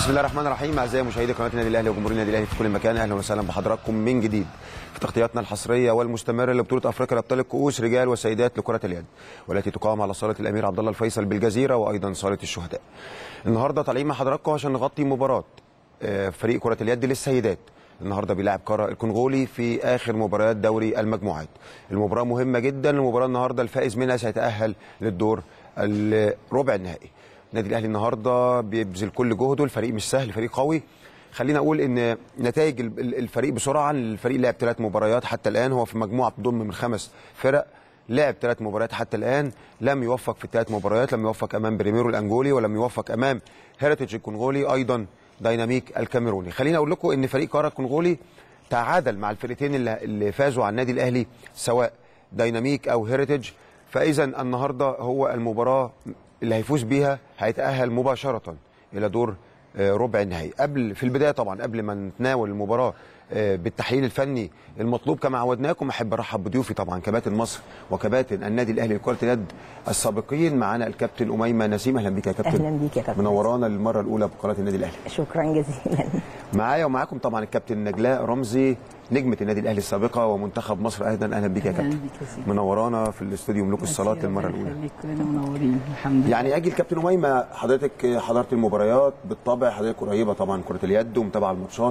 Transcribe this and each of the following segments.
بسم الله الرحمن الرحيم اعزائي مشاهدي قناه النادي الاهلي وجمهور النادي الاهلي في كل مكان اهلا وسهلا بحضراتكم من جديد في تغطياتنا الحصريه والمستمره لبطوله افريقيا لابطال الكؤوس رجال وسيدات لكره اليد والتي تقام على صاله الامير عبد الله الفيصل بالجزيره وايضا صاله الشهداء. النهارده طالعين مع حضراتكم عشان نغطي مباراه آه، فريق كره اليد للسيدات النهارده بيلعب كارا الكونغولي في اخر مباريات دوري المجموعات. المباراه مهمه جدا المباراه النهارده الفائز منها سيتاهل للدور الربع النهائي. النادي الاهلي النهارده بيبذل كل جهده الفريق مش سهل فريق قوي خلينا اقول ان نتائج ال- ال- الفريق بسرعه الفريق لعب ثلاث مباريات حتى الان هو في مجموعه بتضم من خمس فرق لعب ثلاث مباريات حتى الان لم يوفق في الثلاث مباريات لم يوفق امام بريميرو الانجولي ولم يوفق امام هيريتج الكونغولي ايضا دايناميك الكاميروني خليني اقول لكم ان فريق كارا الكونغولي تعادل مع الفرقتين اللي, اللي فازوا على النادي الاهلي سواء دايناميك او هيريتج فاذا النهارده هو المباراه اللي هيفوز بيها هيتاهل مباشره الى دور آه، ربع النهائي قبل في البدايه طبعا قبل ما نتناول المباراه آه، بالتحليل الفني المطلوب كما عودناكم احب ارحب بضيوفي طبعا كباتن مصر وكباتن النادي الاهلي لكره اليد السابقين معانا الكابتن اميمه نسيم اهلا بك يا كابتن اهلا بيك يا كابتن منورانا للمره الاولى بقناه النادي الاهلي شكرا جزيلا معايا ومعاكم طبعا الكابتن نجلاء رمزي نجمه النادي الاهلي السابقه ومنتخب مصر ايضا اهلا بك يا أهلاً كابتن بك يا سيدي. منورانا في الاستوديو ملوك الصلاه المره الاولى يخليك كلنا منورين الحمد لله يعني اجي الكابتن اميمه حضرتك حضرت المباريات بالطبع حضرتك قريبه طبعا كره اليد ومتابعه الماتشات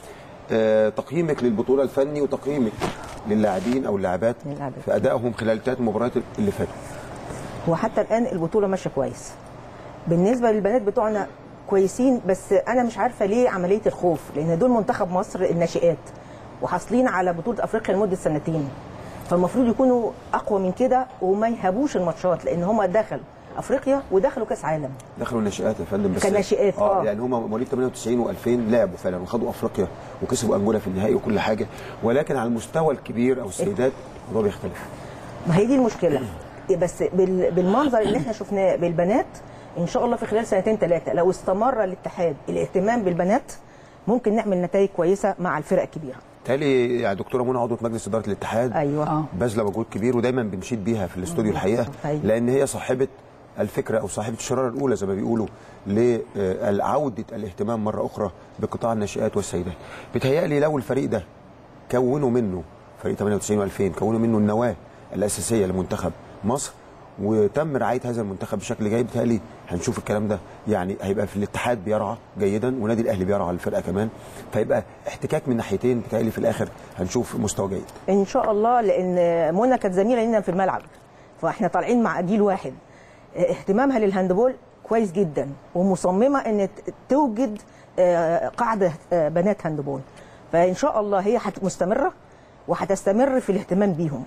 آه، تقييمك للبطوله الفني وتقييمك للاعبين او اللاعبات للاعبات. في ادائهم خلال الثلاث مباريات اللي فاتوا وحتى الان البطوله ماشيه كويس بالنسبه للبنات بتوعنا كويسين بس انا مش عارفه ليه عمليه الخوف لان دول منتخب مصر الناشئات وحاصلين على بطوله افريقيا لمده سنتين فالمفروض يكونوا اقوى من كده وما يهابوش الماتشات لان هم دخلوا افريقيا ودخلوا كاس عالم دخلوا الناشئات يا فندم بس كناشئات، اه آه. يعني هم مواليد 98 و2000 لعبوا فعلا وخدوا افريقيا وكسبوا انجولا في النهائي وكل حاجه ولكن على المستوى الكبير او السيدات الموضوع بيختلف ما هي دي المشكله بس بال- بالمنظر اللي احنا شفناه بالبنات ان شاء الله في خلال سنتين ثلاثه لو استمر الاتحاد الاهتمام بالبنات ممكن نعمل نتائج كويسه مع الفرق الكبيره تالي يعني دكتوره منى عضوه مجلس اداره الاتحاد ايوه اه باذله مجهود كبير ودايما بنشيد بيها في الاستوديو الحقيقه أيوة. لان هي صاحبه الفكره او صاحبه الشراره الاولى زي ما بيقولوا لعوده الاهتمام مره اخرى بقطاع الناشئات والسيدات. بيتهيألي لو الفريق ده كونوا منه فريق 98 و2000 كونوا منه النواه الاساسيه لمنتخب مصر وتم رعايه هذا المنتخب بشكل جيد بيتهيألي هنشوف الكلام ده يعني هيبقى في الاتحاد بيرعى جيدا ونادي الاهلي بيرعى الفرقه كمان فيبقى احتكاك من ناحيتين بيتهيألي في الاخر هنشوف مستوى جيد. ان شاء الله لان منى كانت زميله لنا في الملعب فاحنا طالعين مع جيل واحد اهتمامها للهاندبول كويس جدا ومصممه ان ت- توجد آه، قاعده آه، بنات هاندبول فان شاء الله هي هت- مستمره وهتستمر في الاهتمام بيهم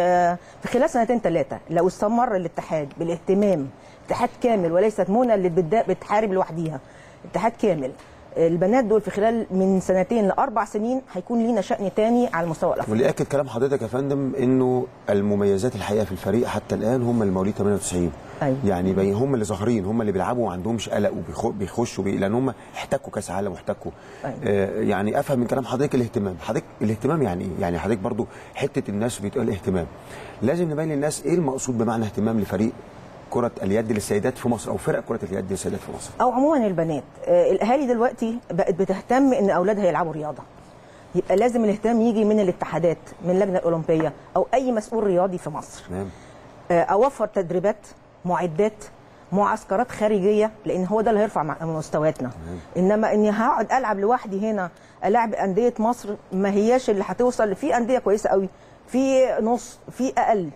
ففي خلال سنتين ثلاثه لو استمر الاتحاد بالاهتمام اتحاد كامل وليست منى اللي بتدا- بتحارب لوحديها اتحاد كامل البنات دول في خلال من سنتين لاربع سنين هيكون لينا شان تاني على المستوى الافريقي واللي ياكد كلام حضرتك يا فندم انه المميزات الحقيقه في الفريق حتى الان هم المواليد 98 أيوة. يعني بي هم اللي ظاهرين هم اللي بيلعبوا وما عندهمش قلق وبيخشوا بي لان هم احتكوا كاس عالم واحتكوا أيوة. آه يعني افهم من كلام حضرتك الاهتمام حضرتك الاهتمام يعني ايه يعني حضرتك برضو حته الناس بتقول اهتمام لازم نبين للناس ايه المقصود بمعنى اهتمام لفريق كره اليد للسيدات في مصر او فرق كره اليد للسيدات في مصر او عموما البنات آه، الاهالي دلوقتي بقت بتهتم ان اولادها يلعبوا رياضه يبقى لازم الاهتمام يجي من الاتحادات من اللجنه الاولمبيه او اي مسؤول رياضي في مصر تمام آه، اوفر تدريبات معدات معسكرات خارجيه لان هو ده اللي هيرفع مع- مستوياتنا انما اني هقعد العب لوحدي هنا العب انديه مصر ما هياش اللي هتوصل في انديه كويسه قوي في نص في اقل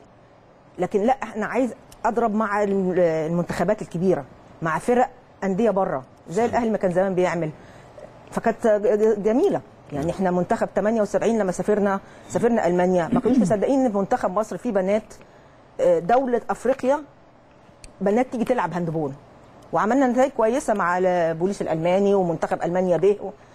لكن لا انا عايز اضرب مع الم- المنتخبات الكبيره مع فرق انديه بره زي الاهلي ما كان زمان بيعمل فكانت ج- جميله يعني احنا منتخب 78 لما سافرنا سافرنا المانيا ما كانوش مصدقين ان في منتخب مصر فيه بنات آه، دوله افريقيا بنات تيجي تلعب هاندبول وعملنا نتائج كويسه مع البوليس الالماني ومنتخب المانيا به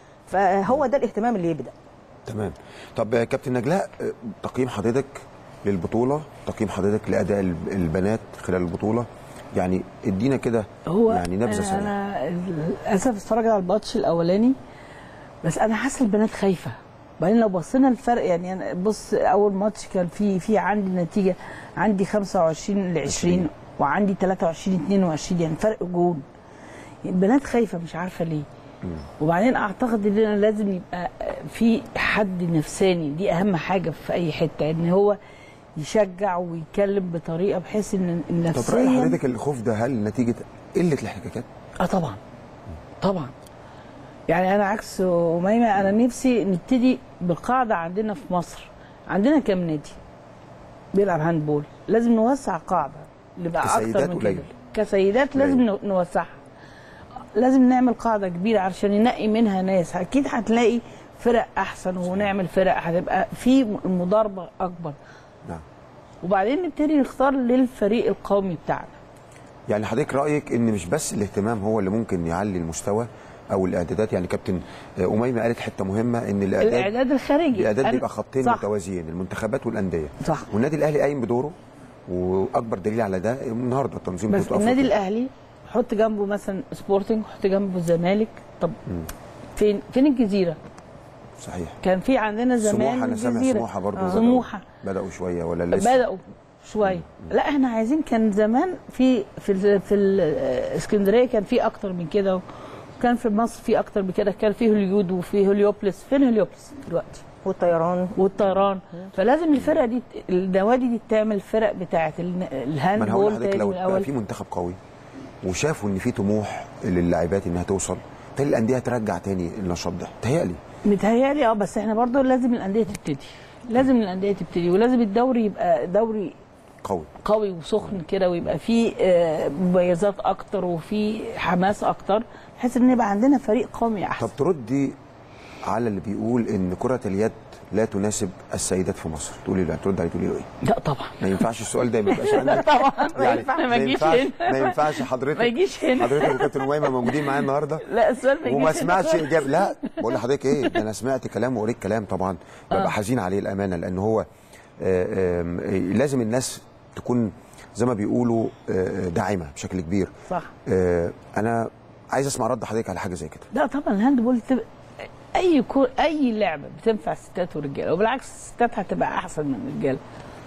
فهو ده الاهتمام اللي يبدا تمام طب يا كابتن نجلاء آه، تقييم حضرتك للبطوله تقييم حضرتك لاداء الب- البنات خلال البطوله يعني ادينا كده هو يعني نبذه سريعه انا للاسف اتفرج على الماتش الاولاني بس انا حاسه البنات خايفه بعدين لو بصينا الفرق يعني انا بص اول ماتش كان في في عندي نتيجه عندي 25 ل 20 وعندي 23 22 يعني فرق جون البنات خايفه مش عارفه ليه وبعدين اعتقد ان أنا لازم يبقى في حد نفساني دي اهم حاجه في اي حته ان هو يشجع ويتكلم بطريقه بحيث ان طب رأي النفسيه حضرتك الخوف ده هل نتيجه قله الاحتكاكات؟ اه طبعا طبعا يعني انا عكس أميمة انا نفسي نبتدي بقاعده عندنا في مصر عندنا كام نادي بيلعب هاندبول لازم نوسع قاعده نبقى كسيدات اكتر من قليل. كده كسيدات لازم قليل. نو- نوسعها لازم نعمل قاعده كبيره عشان ننقي منها ناس اكيد هتلاقي فرق احسن ونعمل فرق هتبقى في مضاربه اكبر نعم وبعدين نبتدي نختار للفريق القومي بتاعنا يعني حضرتك رايك ان مش بس الاهتمام هو اللي ممكن يعلي المستوى او الاعدادات يعني كابتن آه، اميمه قالت حته مهمه ان الاعداد الاعداد الخارجي الاعداد أنا- بيبقى خطين صح. متوازيين المنتخبات والانديه صح. والنادي الاهلي قايم بدوره واكبر دليل على ده النهارده تنظيم بس بطولة النادي أفريقيا. الاهلي حط جنبه مثلا سبورتنج حط جنبه الزمالك طب فين فين الجزيره صحيح كان في عندنا زمان سموحه انا سامع الجزيرة. سموحه برضه آه. بدأوا- سموحه بداوا شويه ولا لسه بداوا شويه لا احنا عايزين كان زمان في في ال- في الاسكندريه كان في اكتر من كده وكان في مصر في اكتر من كده كان في هوليود وفي هوليوبلس فين هوليوبلس دلوقتي والطيران والطيران فلازم الفرقه دي النوادي دي تعمل فرق بتاعه الن- الهاند ما انا هقول بول لحضرتك تاني لو من بقى الاول في منتخب قوي وشافوا ان في طموح للاعبات انها توصل تاني الانديه ترجع تاني النشاط ده تهيألي متهيألي اه بس احنا برضو لازم الانديه تبتدي لازم الانديه تبتدي ولازم الدوري يبقى دوري قوي قوي وسخن كده ويبقى فيه آه، مميزات اكتر وفي حماس اكتر بحيث ان يبقى عندنا فريق قومي احسن طب تردي على اللي بيقول ان كره اليد لا تناسب السيدات في مصر تقولي لا ترد عليه تقولي له ايه لا طبعا ما ينفعش السؤال ده ما يبقاش عندك طبعا ما يعني ينفع- ما ما يجيش ينفعش هنا ما ينفعش حضرتك ما يجيش هنا. حضرتك وكابتن اميمه موجودين معايا النهارده لا السؤال ما يجيش وما هنا سمعتش خالص. اجابه لا بقول لحضرتك ايه ده انا سمعت كلام وقريت كلام طبعا ببقى حزين عليه الامانه لان هو آه، آم، آه، لازم الناس تكون زي ما بيقولوا آه، داعمه بشكل كبير صح آه، انا عايز اسمع رد حضرتك على حاجه زي كده لا طبعا الهاند بول تبقى اي كور اي لعبه بتنفع ستات ورجاله وبالعكس الستات هتبقى احسن من الرجاله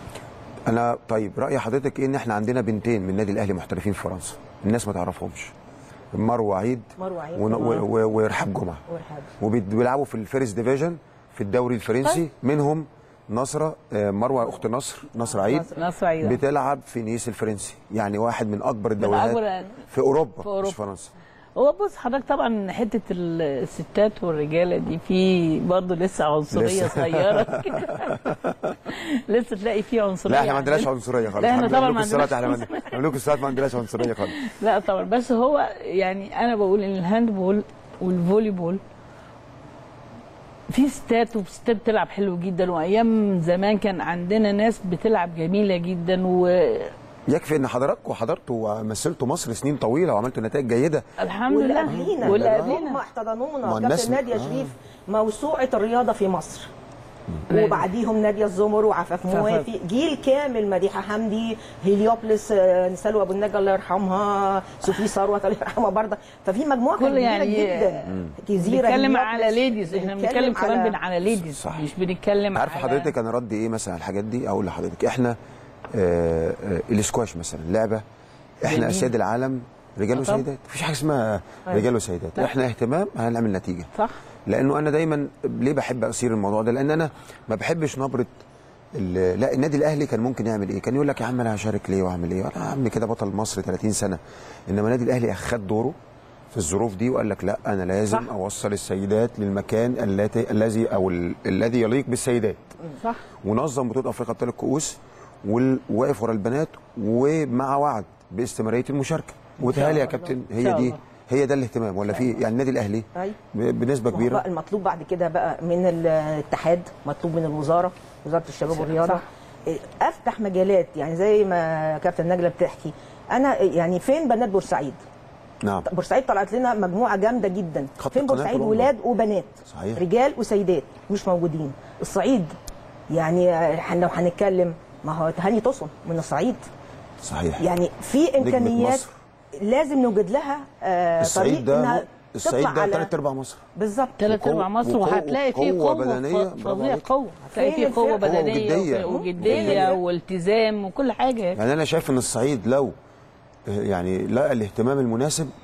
انا طيب راي حضرتك ايه ان احنا عندنا بنتين من النادي الاهلي محترفين في فرنسا الناس ما تعرفهمش مروه عيد مروة عيد ون- و- و- ورحاب جمعه ورحاب. وبيلعبوا في الفيرست ديفيجن في الدوري الفرنسي منهم نصره آه، مروه اخت نصر نصر عيد نصر عيد. بتلعب في نيس الفرنسي يعني واحد من اكبر الدوريات أكبر- في اوروبا في أوروبا. مش فرنسا هو بص حضرتك طبعا حته الستات والرجاله دي في برضه لسه عنصريه لسه. صغيره لسه تلاقي في عنصريه لا احنا ما عندناش عندنا. عنصريه خالص لا احنا الحمد لله طبعا مملوك ما الصالات عندناش احنا ما- مملوك الصالات ما عندناش عنصريه خالص لا طبعا بس هو يعني انا بقول ان الهاند بول والفولي بول في ستات وستات بتلعب حلو جدا وايام زمان كان عندنا ناس بتلعب جميله جدا والحمد يكفي ان حضراتكم حضرتوا ومثلتوا مصر سنين طويله وعملتوا نتائج جيده واللي لله قبلينا واللي هم قبلنا ما احتضنونا الناس- كابتن ناديه آه. شريف موسوعه الرياضه في مصر وبعديهم ناديه الزمر وعفاف عفاف. موافي جيل كامل مديحه حمدي هيليوبلس آه، سلوى ابو النجا الله يرحمها صوفي ثروت الله يرحمها برضه ففي مجموعه كل كبيره يعني جدا جزيره بنتكلم هيليوبلس. على ليديز احنا بنتكلم كمان بن على ليديز صح. مش بنتكلم عارف على حضرتك انا ردي ايه مثلا على الحاجات دي اقول لحضرتك احنا آه آه الاسكواش مثلا لعبه احنا جميل. اسياد العالم رجال آه طبعا. وسيدات مفيش حاجه اسمها رجال وسيدات لا. احنا اهتمام هنعمل نتيجه صح لانه انا دايما ليه بحب اثير الموضوع ده لان انا ما بحبش نبره ال- لا النادي الاهلي كان ممكن يعمل ايه كان يقول لك يا عم انا هشارك ليه واعمل ايه انا يا عم كده بطل مصر 30 سنه انما النادي الاهلي اخد دوره في الظروف دي وقال لك لا انا لازم صح. اوصل السيدات للمكان التي الذي او ال- الذي يليق بالسيدات صح ونظم بطوله افريقيا ابطال الكؤوس وواقف ورا البنات ومع وعد باستمراريه المشاركه وتهيألي يا كابتن إن هي شاء دي الله. هي ده الاهتمام ولا في يعني النادي الاهلي أيوة. ب- بنسبه ما هو كبيره بقى المطلوب بعد كده بقى من الاتحاد مطلوب من الوزاره وزاره الشباب والرياضه صح. إيه، افتح مجالات يعني زي ما كابتن نجله بتحكي انا يعني فين بنات بورسعيد نعم بورسعيد طلعت لنا مجموعه جامده جدا خط فين القناة بورسعيد طول ولاد وبنات صحيح. رجال وسيدات مش موجودين الصعيد يعني آه، لو هنتكلم ما هو هاني تصم من الصعيد صحيح يعني في امكانيات مصر. لازم نوجد لها آه، الصعيد طريق ده انها الصعيد تطلع ده على ثلاث ارباع مصر بالظبط ثلاث وقوة- ارباع مصر وقوة- وهتلاقي فيه قوة قوه بدنية، ف- برافو فظيع عليك. قوه هتلاقي فين فيه قوه الفرق؟ قوة بدنيه وجدية. وف- وجدية. وجديه والتزام وكل حاجه يعني انا شايف ان الصعيد لو يعني لقى الاهتمام المناسب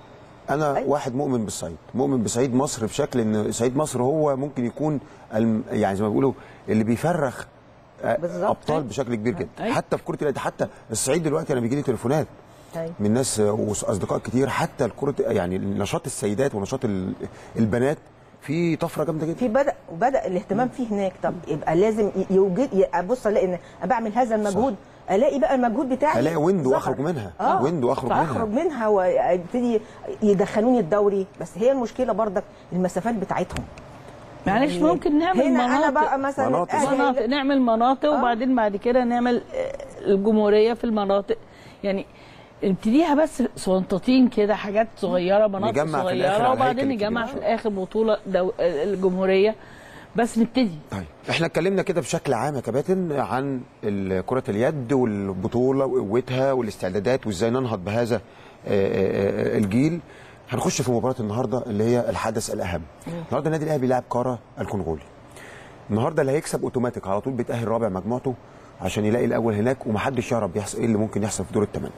انا أيوة. واحد مؤمن بالصعيد مؤمن بصعيد مصر بشكل ان صعيد مصر هو ممكن يكون الم... يعني زي ما بيقولوا اللي بيفرخ آه، بالظبط. ابطال أيوة. بشكل كبير جدا أيوة. حتى في كره اليد حتى الصعيد دلوقتي انا بيجي لي تليفونات أيوة. من ناس آه، واصدقاء كتير حتى الكره يعني نشاط السيدات ونشاط ال- البنات في طفره جامده جدا في بدا وبدا الاهتمام فيه هناك طب يبقى لازم ي- يوجد ي- ابص الاقي ان بعمل هذا المجهود الاقي بقى المجهود بتاعي الاقي ويندو ظهر. اخرج منها اه ويندو اخرج فاخرج منها منها ويبتدي يدخلوني الدوري بس هي المشكله برضك المسافات بتاعتهم معلش يعني ممكن نعمل هنا مناطق انا بقى مثلا مناطق. أهل- مناطق نعمل مناطق آه. وبعدين بعد كده نعمل آه، الجمهوريه في المناطق يعني نبتديها بس صنطتين كده حاجات صغيره مناطق نجمع في الآخر صغيره على وبعدين هيكل نجمع كبير. في الاخر بطوله دو... آه، الجمهوريه بس نبتدي طيب احنا اتكلمنا كده بشكل عام يا كباتن عن ال- كرة اليد والبطولة وقوتها والاستعدادات وازاي ننهض بهذا آه، آه، آه، الجيل هنخش في مباراة النهارده اللي هي الحدث الأهم. النهارده النادي الأهلي بيلعب كارا الكونغولي. النهارده اللي هيكسب اوتوماتيك على طول بيتأهل رابع مجموعته عشان يلاقي الأول هناك ومحدش يعرف بيحصل ايه اللي ممكن يحصل في دور الثمانية.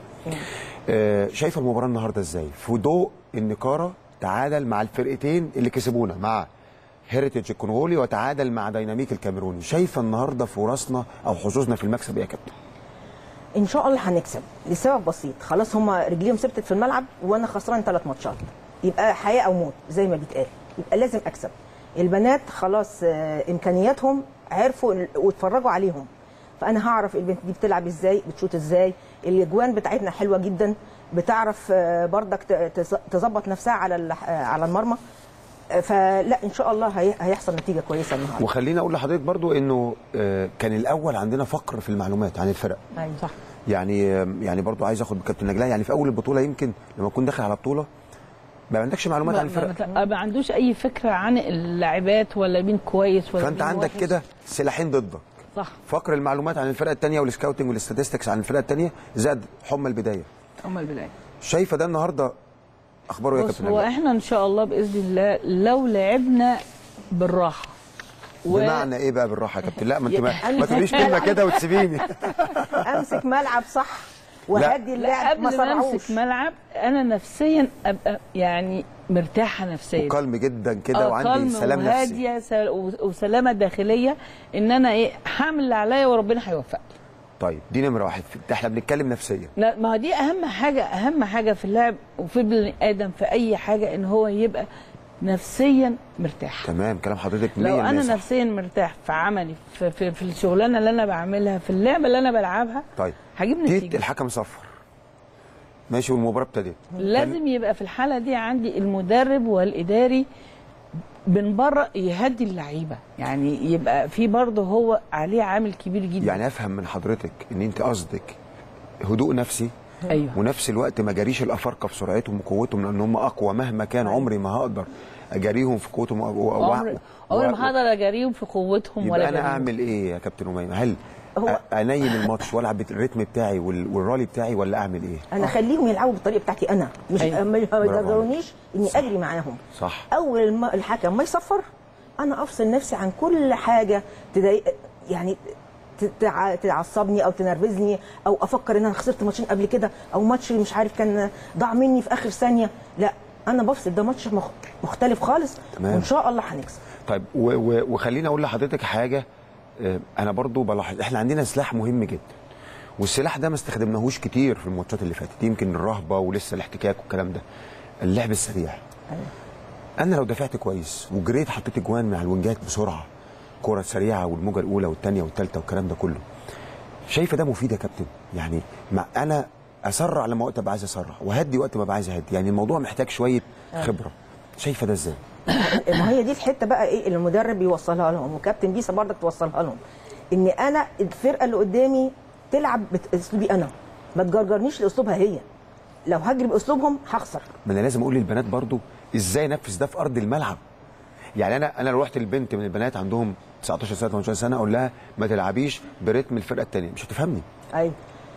آه، شايف المباراة النهارده ازاي؟ في ضوء ان كارا تعادل مع الفرقتين اللي كسبونا مع هيريتيج الكونغولي وتعادل مع ديناميك الكاميروني شايفه النهارده فرصنا او حظوظنا في المكسب ايه يا كابتن ان شاء الله هنكسب لسبب بسيط خلاص هما رجليهم ثبتت في الملعب وانا خسران ثلاث ماتشات يبقى حياه او موت زي ما بيتقال يبقى لازم اكسب البنات خلاص آه، امكانياتهم عرفوا ال- واتفرجوا عليهم فانا هعرف البنت دي بتلعب ازاي بتشوط ازاي الاجوان بتاعتنا حلوه جدا بتعرف آه، برضك ت- تز- تظبط نفسها على ال- آه، على المرمى آه، فلا ان شاء الله هي- هيحصل نتيجه كويسه النهارده وخليني اقول لحضرتك برضو انه آه، كان الاول عندنا فقر في المعلومات عن الفرق أيوة. صح يعني آه، يعني برضو عايز اخد بكابتن نجلاء يعني في اول البطوله يمكن لما اكون داخل على بطوله ما عندكش معلومات عن ما, الفرق ما, ما عندوش اي فكره عن اللاعبات ولا مين كويس ولا فانت مين عندك وحش. كده سلاحين ضدك صح فقر المعلومات عن الفرق الثانيه والسكاوتنج والاستاتستكس عن الفرق الثانيه زاد حمى البدايه هم البدايه شايفه ده النهارده اخباره ايه يا بص كابتن هو نجلاء احنا ان شاء الله باذن الله لو لعبنا بالراحه و- بمعنى ايه بقى بالراحه يا كابتن لا ما انت ما, يعني- ما تقوليش كلمه كده وتسيبيني امسك ملعب صح وهدي لا اللعب ما قبل ما امسك صرعوش ملعب انا نفسيا ابقى يعني مرتاحه نفسيا وقلم جدا كده آه، وعندي قلم سلام نفسي وهاديه سل- و- وسلامه داخليه ان انا ايه هعمل اللي عليا وربنا هيوفقني طيب دي نمره واحد ده احنا بنتكلم نفسيا لا، ما هو دي اهم حاجه اهم حاجه في اللعب وفي البني ادم في اي حاجه ان هو يبقى نفسيا مرتاح تمام كلام حضرتك 100% لو انا صح. نفسيا مرتاح في عملي في, في, في الشغلانه اللي انا بعملها في اللعبه اللي انا بلعبها طيب هجيب دي نتيجه الحكم صفر ماشي والمباراه ابتدت لازم يبقى في الحاله دي عندي المدرب والاداري من بره يهدي اللعيبه يعني يبقى في برضه هو عليه عامل كبير جدا يعني افهم من حضرتك ان انت قصدك هدوء نفسي ايوه ونفس الوقت ما جاريش الافارقه في سرعتهم وقوتهم لان هم اقوى مهما كان عمري ما هقدر اجاريهم في قوتهم و... و... عمري عمري ما هقدر اجاريهم في قوتهم ولا يبقى انا أجاريهم. اعمل ايه يا كابتن اميمه هل هو- أ- انيم الماتش والعب بالريتم بتاعي وال... والرالي بتاعي ولا اعمل ايه انا اخليهم يلعبوا بالطريقه بتاعتي انا مش أيوة. ما برافو عليك. يقدرونيش اني اجري معاهم صح اول ما الحكم ما يصفر انا افصل نفسي عن كل حاجه تضايق يعني ت- تع- تعصبني او تنرفزني او افكر ان انا خسرت ماتشين قبل كده او ماتش مش عارف كان ضاع مني في اخر ثانيه لا انا بفصل ده ماتش مخ- مختلف خالص تمام. وان شاء الله هنكسب طيب و... و... وخليني اقول لحضرتك حاجه آه، انا برضو بلاحظ احنا عندنا سلاح مهم جدا والسلاح ده ما استخدمناهوش كتير في الماتشات اللي فاتت يمكن الرهبه ولسه الاحتكاك والكلام ده اللعب السريع انا لو دفعت كويس وجريت حطيت اجوان من على الوينجات بسرعه كره سريعه والموجه الاولى والثانيه والثالثه والكلام ده كله شايفه ده مفيد يا كابتن يعني مع انا اسرع لما وقت ابقى عايز اسرع وهدي وقت ما ابقى عايز اهدي يعني الموضوع محتاج شويه خبره شايفه ده ازاي ما هي دي الحته بقى ايه اللي المدرب يوصلها لهم وكابتن بيسا برضك توصلها لهم ان انا الفرقه اللي قدامي تلعب باسلوبي انا ما تجرجرنيش لاسلوبها هي لو هجري باسلوبهم هخسر ما انا لازم اقول للبنات برضو ازاي انفذ ده في ارض الملعب يعني انا انا لو رحت البنت من البنات عندهم 19 سنه 18 سنه اقول لها ما تلعبيش برتم الفرقه الثانيه مش هتفهمني ايوه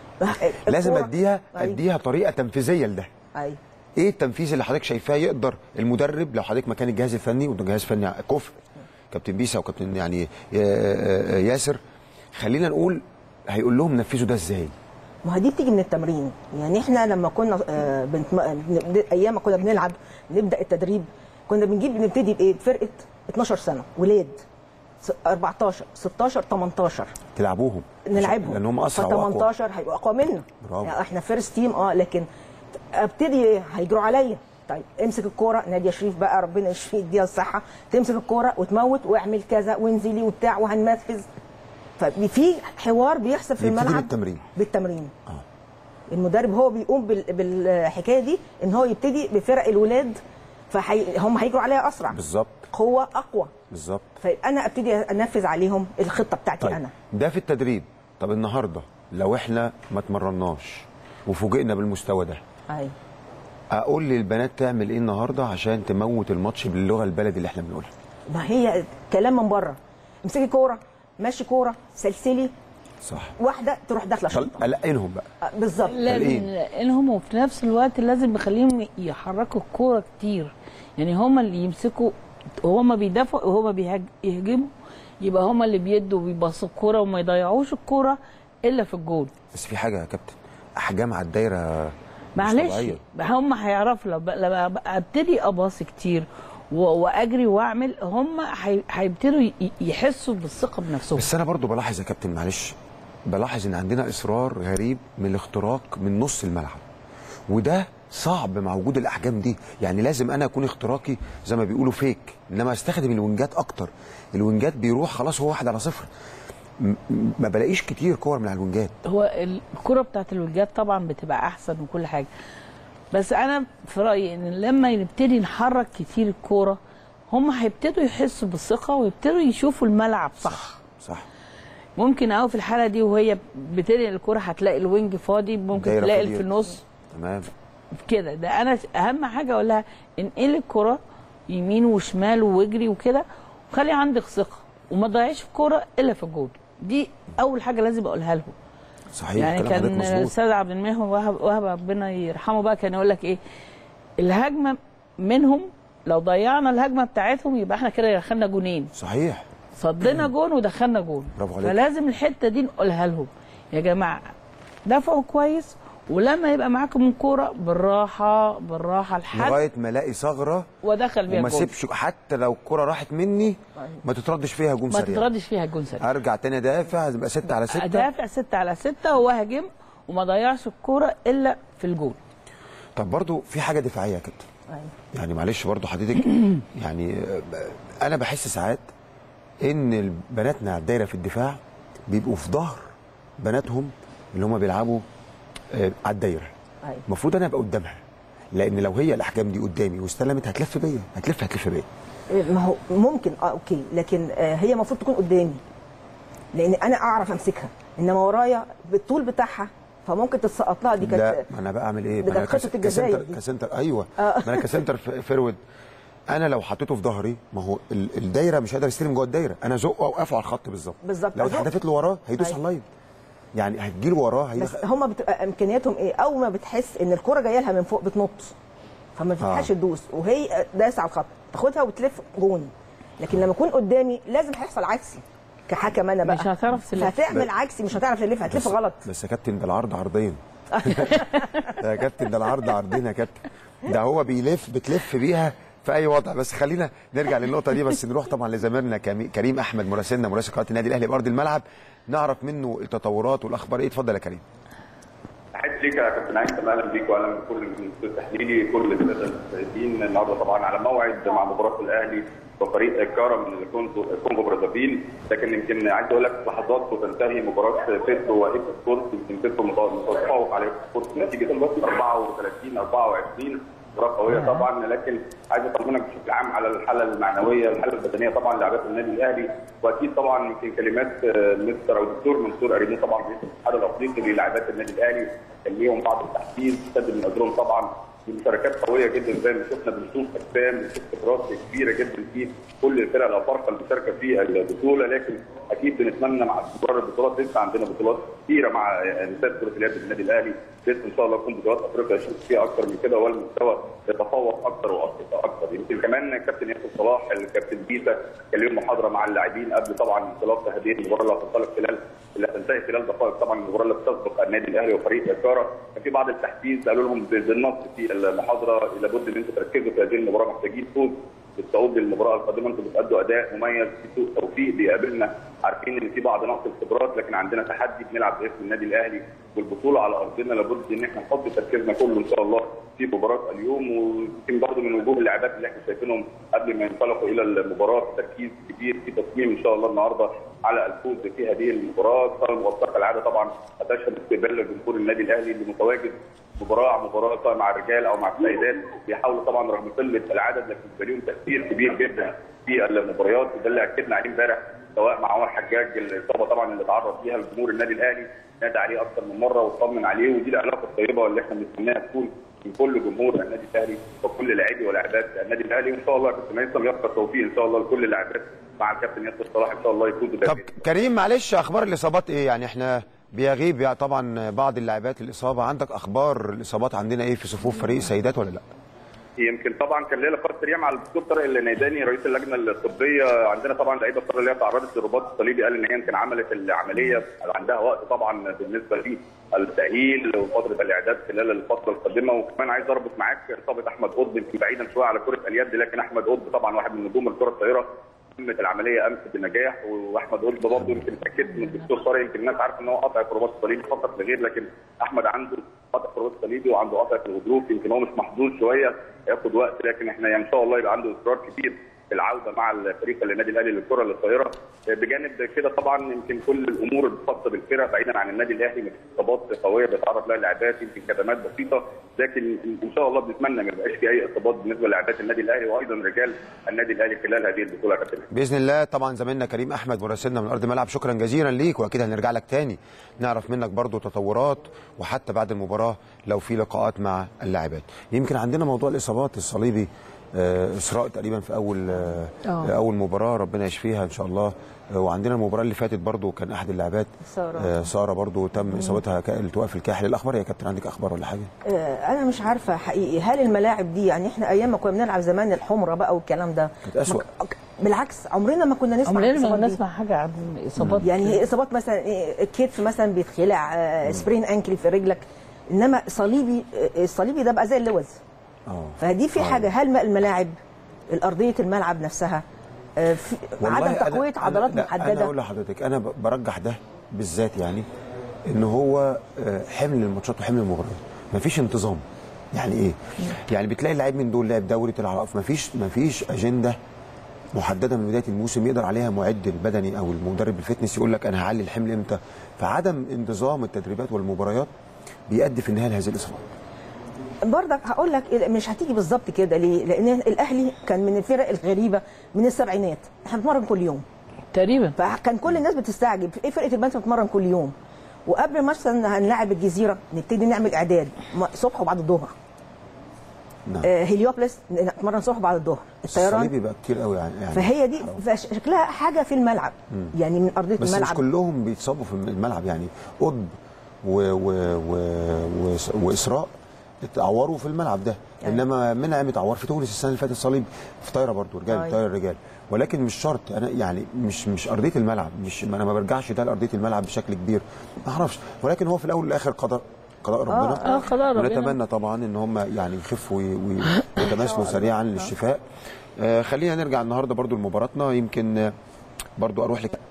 لازم الكورة- اديها أيوة. اديها طريقه تنفيذيه لده ايوه ايه التنفيذ اللي حضرتك شايفاه يقدر المدرب لو حضرتك مكان الجهاز الفني وده جهاز فني كفء كابتن بيسا وكابتن يعني يا- ياسر خلينا نقول هيقول لهم نفذوا ده ازاي ما هي دي بتيجي من التمرين يعني احنا لما كنا آه، بنتم... بن- ايام ما كنا بنلعب نبدا التدريب كنا بنجيب بنبتدي بايه بفرقه 12 سنه ولاد س- 14 16 18 تلعبوهم نلعبهم لان هم اسرع ف واقوى 18 هيبقوا اقوى منا برافو. يعني احنا فيرست تيم اه لكن ابتدي هيجروا عليا طيب امسك الكوره ناديه شريف بقى ربنا يشفيه يديها الصحه تمسك الكوره وتموت واعمل كذا وانزلي وبتاع وهننفذ ففي حوار بيحصل في بيبتدي الملعب بالتمرين. بالتمرين المدرب هو بيقوم بال- بالحكايه دي ان هو يبتدي بفرق الولاد فهم هيجروا عليها اسرع بالظبط قوه اقوى بالظبط فانا ابتدي انفذ عليهم الخطه بتاعتي طيب انا ده في التدريب طب النهارده لو احنا ما اتمرناش وفوجئنا بالمستوى ده ايوه اقول للبنات تعمل ايه النهارده عشان تموت الماتش باللغه البلدي اللي احنا بنقولها ما هي كلام من بره امسكي كوره ماشي كوره سلسلي صح واحده تروح داخله طل- شوطه قلقينهم بقى آه، بالظبط لازم تلقين. نلاقيهم وفي نفس الوقت لازم نخليهم يحركوا الكوره كتير يعني هما اللي يمسكوا وهما بيدافعوا وهما بيهاجموا يبقى هما اللي بيدوا وبيبصوا الكوره وما يضيعوش الكوره الا في الجول بس في حاجه يا كابتن احجام على الدايره مش معلش طبيعية. هم هيعرفوا لو- لما أبقى ابتدي اباصي كتير و- واجري واعمل هم هي- هيبتدوا ي- يحسوا بالثقه بنفسهم بس انا برضو بلاحظ يا كابتن معلش بلاحظ ان عندنا اصرار غريب من الاختراق من نص الملعب وده صعب مع وجود الاحجام دي يعني لازم انا اكون اختراقي زي ما بيقولوا فيك انما استخدم الوينجات اكتر الوينجات بيروح خلاص هو واحد على صفر م- م- ما بلاقيش كتير كور من على الوينجات هو الكرة بتاعت الوجات طبعا بتبقى احسن وكل حاجه بس انا في رايي ان لما نبتدي نحرك كتير الكوره هم هيبتدوا يحسوا بالثقه ويبتدوا يشوفوا الملعب صح صح ممكن قوي في الحاله دي وهي بتنقل الكوره هتلاقي الوينج فاضي ممكن دايرة تلاقي اللي فاضية. في النص تمام كده ده انا اهم حاجه اقول لها انقلي الكره يمين وشمال واجري وكده وخلي عندك ثقه وما تضيعيش الكوره الا في الجول دي اول حاجه لازم اقولها لهم صحيح يعني كلام حضرتك كان مظبوط الاستاذ عبد المنعم وهب وهب ربنا يرحمه بقى كان يقول لك ايه الهجمه منهم لو ضيعنا الهجمه بتاعتهم يبقى احنا كده دخلنا جونين صحيح صدنا جون ودخلنا جون برافو عليك. فلازم الحته دي نقولها لهم يا جماعه دافعوا كويس ولما يبقى معاكم الكوره بالراحه بالراحه لحد لغايه ما الاقي ثغره ودخل بيها وما الجون اسيبش حتى لو الكره راحت مني ما تتردش فيها جون ما سريع تتردش فيها الجون سريع ارجع تاني ادافع يبقى 6 على 6 ادافع 6 على 6 وهاجم وما ضيعش الكوره الا في الجول طب برضو في حاجه دفاعيه يا كابتن أيوة. يعني معلش برضو حضرتك يعني آه، انا بحس ساعات ان بناتنا على الدايره في الدفاع بيبقوا في ظهر بناتهم اللي هم بيلعبوا آه، على الدايره أيوة. المفروض انا ابقى قدامها لان لو هي الاحجام دي قدامي واستلمت هتلف بيا هتلف هتلف بيا ما هو ممكن اه اوكي لكن آه هي المفروض تكون قدامي لان انا اعرف امسكها انما ورايا بالطول بتاعها فممكن تتسقط لها دي لا كانت ما انا بقى اعمل ايه؟ ده ما أنا كانت خطة كس- الجزائر كسنتر دي. كسنتر ايوه آه. ما انا كسنتر ف- فيرود انا لو حطيته في ظهري ما هو ال- الدايره مش هيقدر يستلم جوه الدايره انا ازقه اوقفه على الخط بالظبط بالظبط، لو أزق. اتحدفت له وراه هيدوس أيوة. على اللاين يعني هتجي له وراه بس هيدخل هم بتبقى امكانياتهم ايه اول ما بتحس ان الكره جايه لها من فوق بتنط فما تلحقش آه. تدوس وهي دايسه على الخط تاخدها وتلف جون لكن لما اكون قدامي لازم هيحصل عكسي كحكم انا بقى مش هتعرف تلف. هتعمل عكسي مش هتعرف تلف هتلف غلط بس يا كابتن ده العرض عرضين ده يا كابتن ده العرض عرضين يا كابتن ده هو بيلف بتلف بيها في اي وضع بس خلينا نرجع للنقطه دي بس نروح طبعا لزميلنا كمي- كريم احمد مراسلنا مراسل قناه النادي الاهلي بارض الملعب نعرف منه التطورات والاخبار ايه اتفضل يا كريم تحياتي ليك يا كابتن هيثم اهلا بيك واهلا بكل المستشفى التحليلي كل المشاهدين النهارده طبعا على موعد مع مباراه الاهلي وفريق الكارا من الكونغو الكونغو برازافيل لكن يمكن عايز اقول لك في لحظات وتنتهي مباراه بيترو وايكو سبورت يمكن بيترو متفوق على ايكو سبورت نتيجه الوقت 34 24 مباراه قويه طبعا لكن عايز اطمنك بشكل عام على الحاله المعنويه الحاله البدنيه طبعا لاعبات النادي الاهلي واكيد طبعا يمكن كلمات آه، مستر او الدكتور منصور اريمو طبعا رئيس الاتحاد الافريقي للاعبات النادي الاهلي كان ليهم بعض التحفيز سد من اجرهم طبعا بمشاركات قويه جدا زي ما شفنا بنشوف اجسام بنشوف خبرات كبيره جدا في كل الفرق الافارقه المشاركه في البطوله لكن اكيد بنتمنى مع استمرار البطولات لسه عندنا بطولات كثيره مع نساء كره اليد النادي الاهلي لسه ان شاء الله تكون بطولات افريقيا يشوف فيها اكثر من كده والمستوى يتفوق اكثر واكثر اكثر يمكن كمان كابتن ياسر صلاح الكابتن بيتا كان لهم محاضره مع اللاعبين قبل طبعا انطلاق هذه المباراه اللي هتنطلق خلال اللي هتنتهي خلال دقائق طبعا المباراه اللي بتسبق النادي الاهلي وفريق الكاره كان في بعض التحفيز قالوا لهم بالنص في المحاضره لابد ان انتم تركزوا في هذه المباراه محتاجين فوز بالصعود للمباراه القادمه انتم بتأدوا اداء مميز في سوء توفيق بيقابلنا عارفين ان في بعض نقص الخبرات لكن عندنا تحدي بنلعب باسم النادي الاهلي والبطوله على ارضنا لابد ان احنا نحط تركيزنا كله ان شاء الله في مباراه اليوم ويمكن برضه من وجوه اللاعبات اللي احنا شايفينهم قبل ما ينطلقوا الى المباراه تركيز كبير في تصميم ان شاء الله النهارده على الفوز في هذه المباراه صار المغطاه كالعاده طبعا هتشهد استقبال جمهور النادي الاهلي اللي متواجد مباراه مباراه سواء مع الرجال او مع السيدات بيحاولوا طبعا رغم قله العدد لكن بيبقى لهم تاثير كبير جدا في المباريات وده اللي اكدنا عليه امبارح سواء مع عمر حجاج الاصابه طبعا اللي تعرض فيها الجمهور النادي الاهلي نادى عليه اكثر من مره واطمن عليه ودي العلاقه الطيبه اللي احنا بنستناها تكون من كل جمهور النادي الاهلي وكل لاعبي ولاعبات النادي الاهلي وان شاء الله يا كابتن هيثم يبقى التوفيق ان شاء الله لكل اللاعبات مع الكابتن ياسر صلاح ان شاء الله يفوزوا طب بالبيت. كريم معلش اخبار الاصابات ايه يعني احنا بيغيب يعني طبعا بعض اللاعبات الاصابه عندك اخبار الاصابات عندنا ايه في صفوف فريق السيدات ولا لا يمكن طبعا كان ليا لقاء سريع مع الدكتور طارق النيداني رئيس اللجنه الطبيه عندنا طبعا لعيبه الفتره اللي هي تعرضت للرباط الصليبي قال ان هي يمكن عملت العمليه عندها وقت طبعا بالنسبه للتاهيل وفتره الاعداد خلال الفتره القادمه وكمان عايز اربط معاك اصابه احمد قطب يمكن بعيدا شويه على كره اليد لكن احمد قطب طبعا واحد من نجوم الكره الطايره تمت العمليه امس بنجاح واحمد قطب برضه يمكن اتاكدت من الدكتور طارق يمكن الناس عارفه ان هو قطع في الرباط الصليبي فقط لا غير لكن احمد عنده قطع في الرباط الصليبي وعنده قطع في الغضروف يمكن هو مش محظوظ شويه هياخد وقت لكن احنا ان شاء الله يبقى عنده اصرار كبير في العوده مع الفريق النادي الاهلي للكره للطائره بجانب كده طبعا يمكن كل الامور الخاصه بالفرق بعيدا عن النادي الاهلي من اصابات قويه بيتعرض لها اللاعبات يمكن كدمات بسيطه لكن ان شاء الله بنتمنى ما يبقاش في اي اصابات بالنسبه للاعبات النادي الاهلي وايضا رجال النادي الاهلي خلال هذه البطوله يا كابتن باذن الله طبعا زميلنا كريم احمد مراسلنا من ارض الملعب شكرا جزيلا ليك واكيد هنرجع لك تاني نعرف منك برضو تطورات وحتى بعد المباراه لو في لقاءات مع اللاعبات يمكن عندنا موضوع الاصابات الصليبي آه، اسراء تقريبا في اول آه، آه. اول مباراه ربنا يشفيها ان شاء الله آه، وعندنا المباراه اللي فاتت برضو كان احد اللاعبات سارة. آه، ساره برضو تم اصابتها ك- التواء في الكاحل الاخبار يا كابتن عندك اخبار ولا حاجه آه، انا مش عارفه حقيقي هل الملاعب دي يعني احنا ايام ما كنا بنلعب زمان الحمره بقى والكلام ده كانت أسوأ. ما ك- بالعكس عمرنا ما كنا نسمع عمرنا ما الإصابات دي. نسمع حاجه عن اصابات يعني هي اصابات مثلا إيه، الكتف مثلا بيتخلع آه، سبرين انكل في رجلك انما صليبي آه، الصليبي ده بقى زي اللوز اه فدي في آه. حاجه هل ما الملاعب الارضيه الملعب نفسها آه، في عدم أنا- تقويه عضلات أنا لا، انا محدده اقول لحضرتك انا ب- برجح ده بالذات يعني ان هو آه، حمل الماتشات وحمل المباريات مفيش انتظام يعني ايه يعني بتلاقي اللعيب من دول لاعب دوري طلع على مفيش مفيش اجنده محدده من بدايه الموسم يقدر عليها معد البدني او المدرب الفتنس يقول لك انا هعلي الحمل امتى فعدم انتظام التدريبات والمباريات بيؤدي في النهايه لهذه الاصابات برضك هقول لك مش هتيجي بالظبط كده ليه؟ لان الاهلي كان من الفرق الغريبه من السبعينات احنا بنتمرن كل يوم تقريبا فكان كل الناس بتستعجب ايه فرقه البنات بتتمرن كل يوم وقبل مثلا هنلاعب الجزيره نبتدي نعمل اعداد م- صبح وبعد الظهر نعم آه هليوبلس نتمرن صبح وبعد الظهر الطيران الصليبي بقى كتير قوي يعني يعني فهي دي شكلها حاجه في الملعب يعني من ارضيه بس مش الملعب كلهم بيتصابوا في الملعب يعني قطب و و و و واسراء اتعوروا في الملعب ده أيوة. انما منعم اتعور في تونس السنه اللي فاتت صليب في طايره برضو رجال أيوة. طايره الرجال ولكن مش شرط انا يعني مش مش ارضيه الملعب مش انا ما برجعش ده لارضيه الملعب بشكل كبير ما اعرفش ولكن هو في الاول والاخر قضاء قضاء ربنا اه قضاء ربنا ونتمنى طبعا ان هم يعني يخفوا وي- وي- ويتماشوا سريعا للشفاء آه خلينا نرجع النهارده برضو لمباراتنا يمكن آه، برضو اروح لك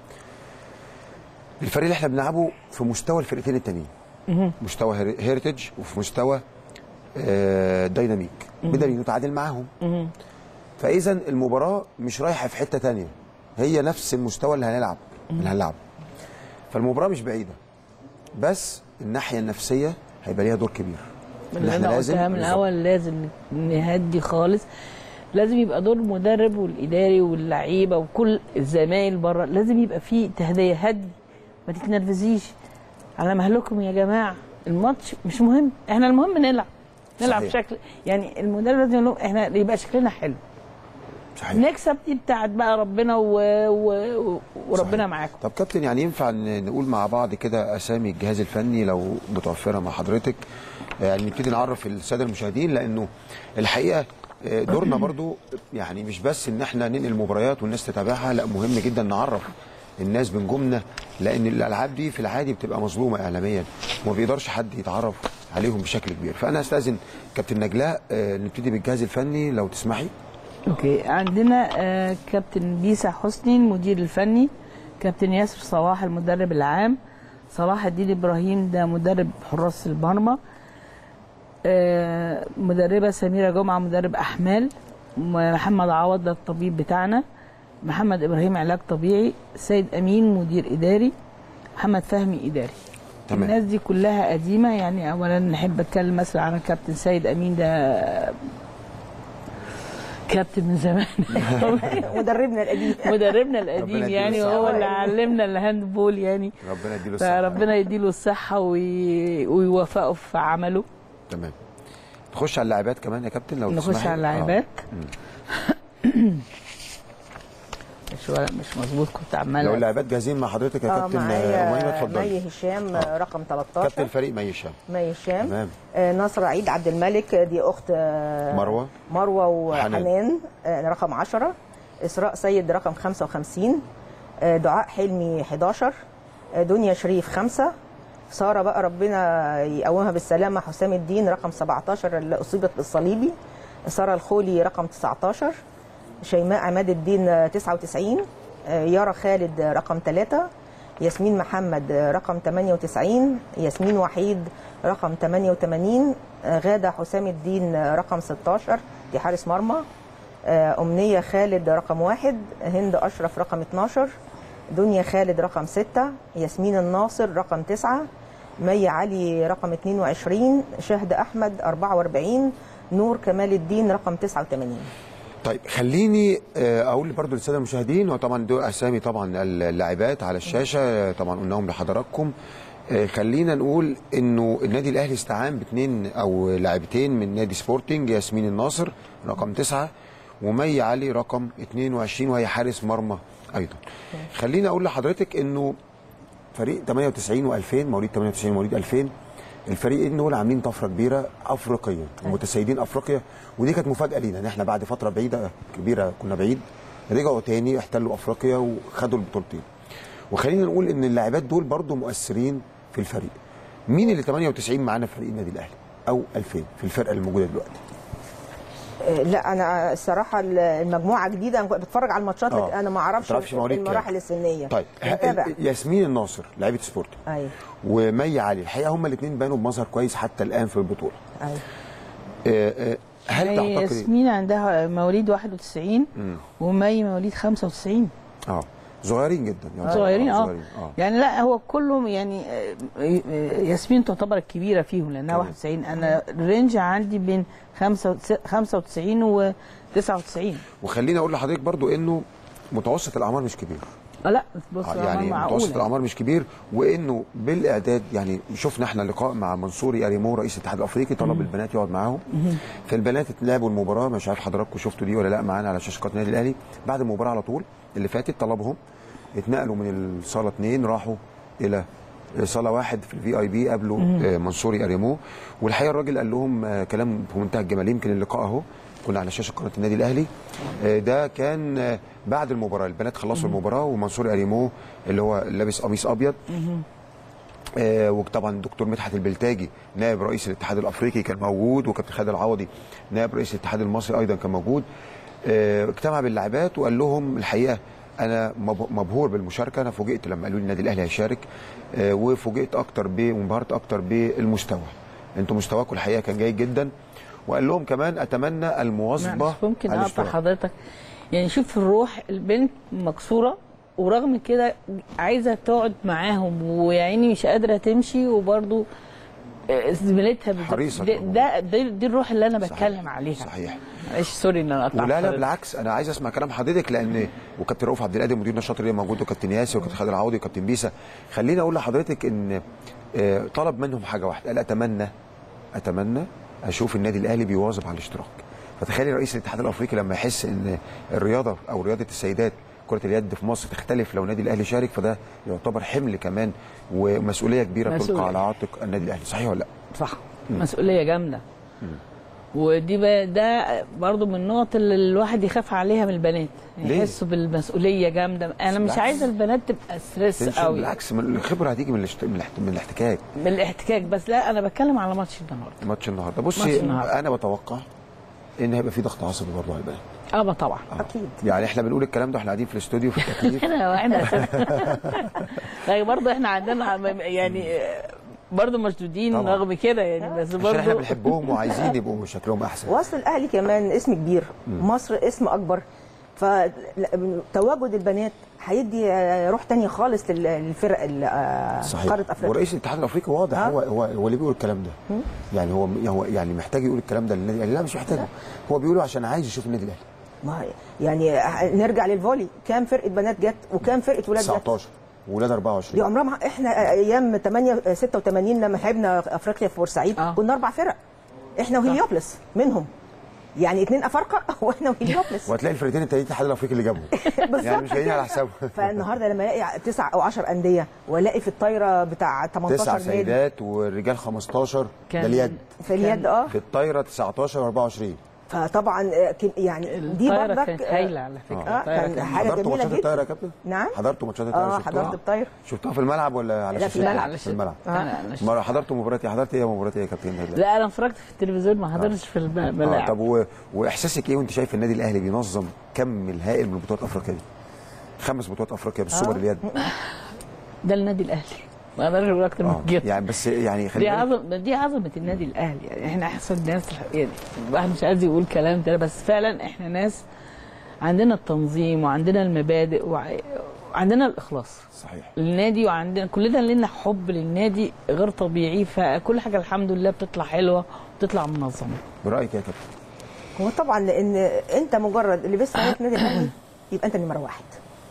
الفريق اللي احنا بنلعبه في مستوى الفرقتين التانيين مستوى هير- هيريتج وفي مستوى آه، دايناميك بدليل نتعادل معاهم فاذا المباراه مش رايحه في حته تانية هي نفس المستوى اللي هنلعب اللي هنلعب فالمباراه مش بعيده بس الناحيه النفسيه هيبقى ليها دور كبير اللي انا قلتها من بالظبط. الاول لازم نهدي خالص لازم يبقى دور المدرب والاداري واللعيبه وكل الزمايل بره لازم يبقى فيه تهديه هدي ما تتنرفزيش على مهلكم يا جماعه الماتش مش مهم احنا المهم نلعب نلعب صحيح. بشكل يعني المدرب لازم يقول لهم احنا يبقى شكلنا حلو صحيح نكسب دي بتاعت بقى ربنا و... و... وربنا صحيح. معاكم طب كابتن يعني ينفع ن- نقول مع بعض كده اسامي الجهاز الفني لو متوفره مع حضرتك يعني نبتدي نعرف الساده المشاهدين لانه الحقيقه آه، دورنا برضو يعني مش بس ان احنا ننقل مباريات والناس تتابعها لا مهم جدا نعرف الناس بنجومنا لان الالعاب دي في العادي بتبقى مظلومه اعلاميا وما بيقدرش حد يتعرف عليهم بشكل كبير فانا استاذن كابتن نجلاء آه، نبتدي بالجهاز الفني لو تسمحي اوكي عندنا آه، كابتن بيسا حسني المدير الفني كابتن ياسر صلاح المدرب العام صلاح الدين ابراهيم ده مدرب حراس المرمى آه، مدربه سميره جمعه مدرب احمال محمد عوض ده الطبيب بتاعنا محمد ابراهيم علاج طبيعي سيد امين مدير اداري محمد فهمي اداري تمام. الناس دي كلها قديمه يعني اولا نحب اتكلم مثلا عن الكابتن سيد امين ده كابتن من زمان مدربنا القديم مدربنا ربنا القديم يديله يعني الصحة. وهو اللي علمنا الهاند بول يعني ربنا يديله الصحه فربنا يديله الصحه وي... ويوفقه في عمله تمام نخش على اللاعبات كمان يا كابتن لو نخش تسمحي. على اللاعبات مش ورق مش مظبوط كنت آه. عمال لو اللاعبات جاهزين مع حضرتك يا اه كابتن آه، معايا أميمة اتفضلي مي هشام آه. رقم كابتن 13 الفريق مي هشام مي هشام تمام آه، نصر عيد عبد الملك آه، دي اخت آه، مروة. مروه وحنان. وحنان آه، رقم 10 اسراء سيد رقم 55 آه، دعاء حلمي 11 آه، دنيا شريف 5 ساره بقى ربنا يقومها بالسلامه حسام الدين رقم 17 اللي اصيبت بالصليبي ساره الخولي رقم 19 شيماء عماد الدين آه، 99 آه، يارا خالد آه، رقم 3 ياسمين محمد آه، رقم 98 ياسمين وحيد رقم 88 آه، غادة حسام الدين آه، رقم 16 دي حارس مرمى آه، أمنية خالد رقم واحد هند أشرف رقم 12 دنيا خالد رقم 6 ياسمين الناصر رقم 9 مي علي رقم 22 شهد أحمد 44 نور كمال الدين رقم 89 طيب خليني آه، اقول برضو للساده المشاهدين وطبعا دول اسامي طبعا اللاعبات على الشاشه آه، طبعا قلناهم لحضراتكم آه، خلينا نقول انه النادي الاهلي استعان باثنين او لاعبتين من نادي سبورتنج ياسمين الناصر رقم تسعة ومي علي رقم 22 وهي حارس مرمى ايضا خليني اقول لحضرتك انه فريق 98 و2000 مواليد 98 مواليد 2000 الفريقين دول عاملين طفره كبيره افريقيا متسيدين افريقيا ودي كانت مفاجاه لينا ان احنا بعد فتره بعيده كبيره كنا بعيد رجعوا تاني احتلوا افريقيا وخدوا البطولتين وخلينا نقول ان اللاعبات دول برضو مؤثرين في الفريق مين اللي 98 معانا في فريق النادي الاهلي او 2000 في الفرقه اللي موجوده دلوقتي آه، لا انا الصراحه المجموعه جديده انا بتفرج على الماتشات آه. لكن انا ما اعرفش تعرفش مواليد كام؟ المراحل السنيه طيب متابع ياسمين الناصر لعيبه سبورت ايوه ومي علي الحقيقه هم الاثنين بانوا بمظهر كويس حتى الان في البطوله ايوه آه، آه، هل هي تعتقد ياسمين عندها مواليد 91 ومي مواليد 95 اه صغيرين جدا يعني صغيرين اه صغيرين اه يعني لا هو كله يعني آه، آه، ياسمين تعتبر الكبيره فيهم لانها تمام. 91 انا الرينج عندي بين 95 و 99 وخليني اقول لحضرتك برضو انه متوسط الاعمار مش كبير آه، لا بص آه، يعني يعني متوسط معقوله الاعمار مش كبير وانه بالاعداد يعني شفنا احنا لقاء مع منصوري اريمو رئيس الاتحاد الافريقي طلب البنات يقعد معاهم فالبنات اتلعبوا المباراه مش عارف حضراتكم شفتوا دي ولا لا معانا على شاشه قناه النادي الاهلي بعد المباراه على طول اللي فاتت طلبهم اتنقلوا من الصاله اثنين راحوا الى صاله واحد في الفي اي بي قابلوا آه، منصوري اريمو والحقيقه الراجل قال لهم آه، كلام في منتهى الجمال يمكن اللقاء اهو كنا على شاشه قناه النادي الاهلي آه، ده كان آه، بعد المباراه البنات خلصوا المباراه ومنصور اريمو اللي هو لابس قميص ابيض آه، وطبعا الدكتور مدحت البلتاجي نائب رئيس الاتحاد الافريقي كان موجود وكابتن خالد العوضي نائب رئيس الاتحاد المصري ايضا كان موجود آه، اجتمع باللاعبات وقال لهم الحقيقه انا مب- مبهور بالمشاركه انا فوجئت لما قالوا لي النادي الاهلي هيشارك آه، وفوجئت اكتر ب وانبهرت اكتر بالمستوى انتوا مستواكم الحقيقه كان جيد جدا وقال لهم كمان اتمنى المواظبه مش ممكن على اقطع الاشتراك. حضرتك يعني شوف الروح البنت مكسوره ورغم كده عايزه تقعد معاهم ويعني مش قادره تمشي وبرضه زميلتها بت- حريصة ده, طبعاً. ده دي, دي الروح اللي انا صحيح. بتكلم عليها صحيح معلش سوري ان انا قطعت ولا لا حضرتك. بالعكس انا عايز اسمع كلام حضرتك لان وكابتن رؤوف عبد القادر مدير نشاط الرياضه موجود وكابتن ياسر وكابتن خالد العوضي وكابتن بيسا خليني اقول لحضرتك ان آه، طلب منهم حاجه واحده قال اتمنى اتمنى اشوف النادي الاهلي بيواظب على الاشتراك فتخيلي رئيس الاتحاد الافريقي لما يحس ان الرياضه او رياضه السيدات كره اليد في مصر تختلف لو النادي الاهلي شارك فده يعتبر حمل كمان ومسؤوليه كبيره مسؤولية. تلقى على عاتق النادي الاهلي صحيح ولا لا صح مسؤوليه جامده ودي بقى ده برضو من النقط اللي الواحد يخاف عليها من البنات ليه؟ يحسوا بالمسؤوليه جامده انا مش بالعكس. عايزه البنات تبقى ستريس تنشن قوي بالعكس من- الخبره هتيجي من الاشت- من الاحت- من الاحتكاك من الاحتكاك بس لا انا بتكلم على ماتش النهارده ماتش النهارده ماتش بصي النهاردة. انا بتوقع ان هيبقى في ضغط عصبي برضه على البنات اه بقى طبعا آه. أكيد. يعني احنا بنقول الكلام ده احنا قاعدين في الاستوديو في التكييف احنا احنا طيب برضه احنا عندنا يعني برضه مشدودين طبعاً. رغم كده يعني بس عشان احنا برضه بنحبهم وعايزين يبقوا شكلهم احسن واصل الاهلي كمان اسم كبير مصر اسم اكبر فتواجد البنات هيدي آه، روح تانية خالص لل- للفرق ال- آه، صحيح قاره افريقيا ورئيس الاتحاد الافريقي واضح آه. هو هو هو اللي بيقول الكلام ده يعني هو هو يعني محتاج يقول الكلام ده للنادي الاهلي لا مش محتاج هو بيقوله عشان عايز يشوف النادي الاهلي ما يعني نرجع للفولي كام فرقه بنات جت وكام فرقه ولاد جت 19 ولاد دي 24 عمرها ما احنا ايام 8 86 لما لعبنا افريقيا في بورسعيد آه. كنا اربع فرق احنا وهليوبلس منهم يعني اثنين افارقه واحنا وهليوبلس وهتلاقي الفرقتين التانيين الاتحاد الافريقي اللي جابهم يعني مش جايين على حسابهم فالنهارده لما الاقي تسع او 10 انديه والاقي في الطايره بتاع 18 تسع نادي سيدات والرجال 15 ده كان- اليد في اليد اه في الطايره 19 و24 فطبعا آه، كم- يعني دي الطايره برضك كانت هايله على فكره آه، الطايرة كان كانت- حاجة حضرتوا جميلة ماتشات جدا. الطايره يا كابتن؟ نعم. حضرتوا ماتشات الطايره اه شفتوها؟ حضرت الطايره شفتوها في الملعب ولا على لا، في الشاشة؟ الملعب. في الملعب آه. لا، لا، مرة حضرتوا مباراه ايه حضرت ايه مباراه ايه يا كابتن لا. لا انا اتفرجت في التلفزيون ما حضرتش في آه الملاعب طب و... واحساسك ايه وانت شايف النادي الاهلي بينظم كم الهائل من البطولات الافريقيه دي؟ خمس بطولات افريقيا بالسوبر آه. اليد ده النادي الاهلي ما اقدرش اقول اكتر اه من كده يعني بس يعني خلي دي بالك عظمه دي عظمه النادي الاهلي يعني احنا احسن ناس يعني الواحد مش عايز يقول كلام ده بس فعلا احنا ناس عندنا التنظيم وعندنا المبادئ وع- وعندنا الاخلاص صحيح للنادي وعندنا كلنا لنا حب للنادي غير طبيعي فكل حاجه الحمد لله بتطلع حلوه وبتطلع منظمه برايك يا كابتن هو طبعا لان انت مجرد اللي بس عليك نادي الاهلي يبقى انت نمره واحد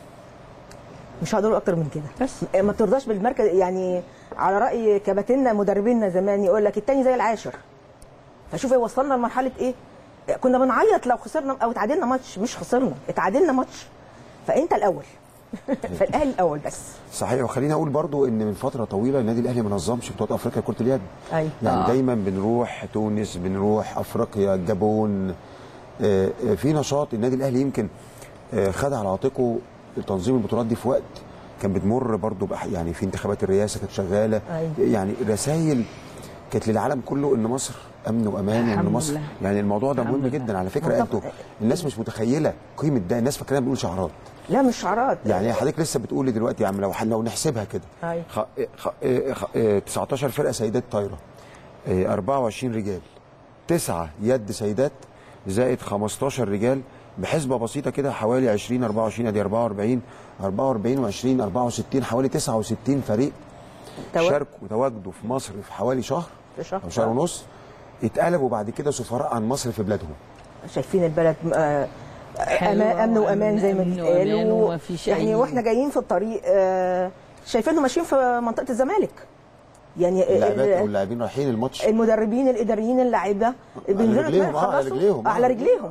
مش هقدر أقول اكتر من كده بس ما ترضاش بالمركز يعني على راي كباتننا مدربينا زمان يقول لك التاني زي العاشر فشوف إيه وصلنا لمرحله ايه كنا بنعيط لو خسرنا او اتعادلنا ماتش مش خسرنا اتعادلنا ماتش فانت الاول فالاهلي الاول بس صحيح وخليني اقول برضو ان من فتره طويله النادي الاهلي ما نظمش بطولات افريقيا كره اليد ايوه يعني آه. دايما بنروح تونس بنروح افريقيا جابون آه، آه، في نشاط النادي الاهلي يمكن آه، خد على عاتقه تنظيم البطولات دي في وقت كان بتمر برضو بأح- يعني في انتخابات الرئاسه كانت شغاله أيوة. يعني رسائل كانت للعالم كله ان مصر امن وامان وان الحمد مصر لله. يعني الموضوع ده الحمد مهم لله. جدا على فكره طبعا. انتوا الناس مش متخيله قيمه ده الناس فاكرانا بنقول شعارات لا مش شعارات يعني حضرتك لسه بتقولي دلوقتي يا عم لو لو نحسبها كده أيوة. خ... خ... خ... 19 فرقه سيدات طايره آه، 24 رجال تسعة يد سيدات زائد 15 رجال بحسبه بسيطه كده حوالي 20 24 ادي 44 44 و20 64 حوالي 69 فريق توا- شاركوا وتواجدوا في مصر في حوالي شهر في شهر. او شهر ونص اتقلبوا بعد كده سفراء عن مصر في بلادهم شايفين البلد آه، حلوة أما- امن وامان زي ما وأمن بيتقال وأمان و- ومفيش يعني أي- واحنا جايين في الطريق آه، شايفينهم ماشيين في منطقه الزمالك يعني اللاعبات ال- واللاعبين رايحين الماتش المدربين الاداريين اللعيبه بينزلوا رجليهم، آه، على يخلصوا رجليهم، آه. على رجليهم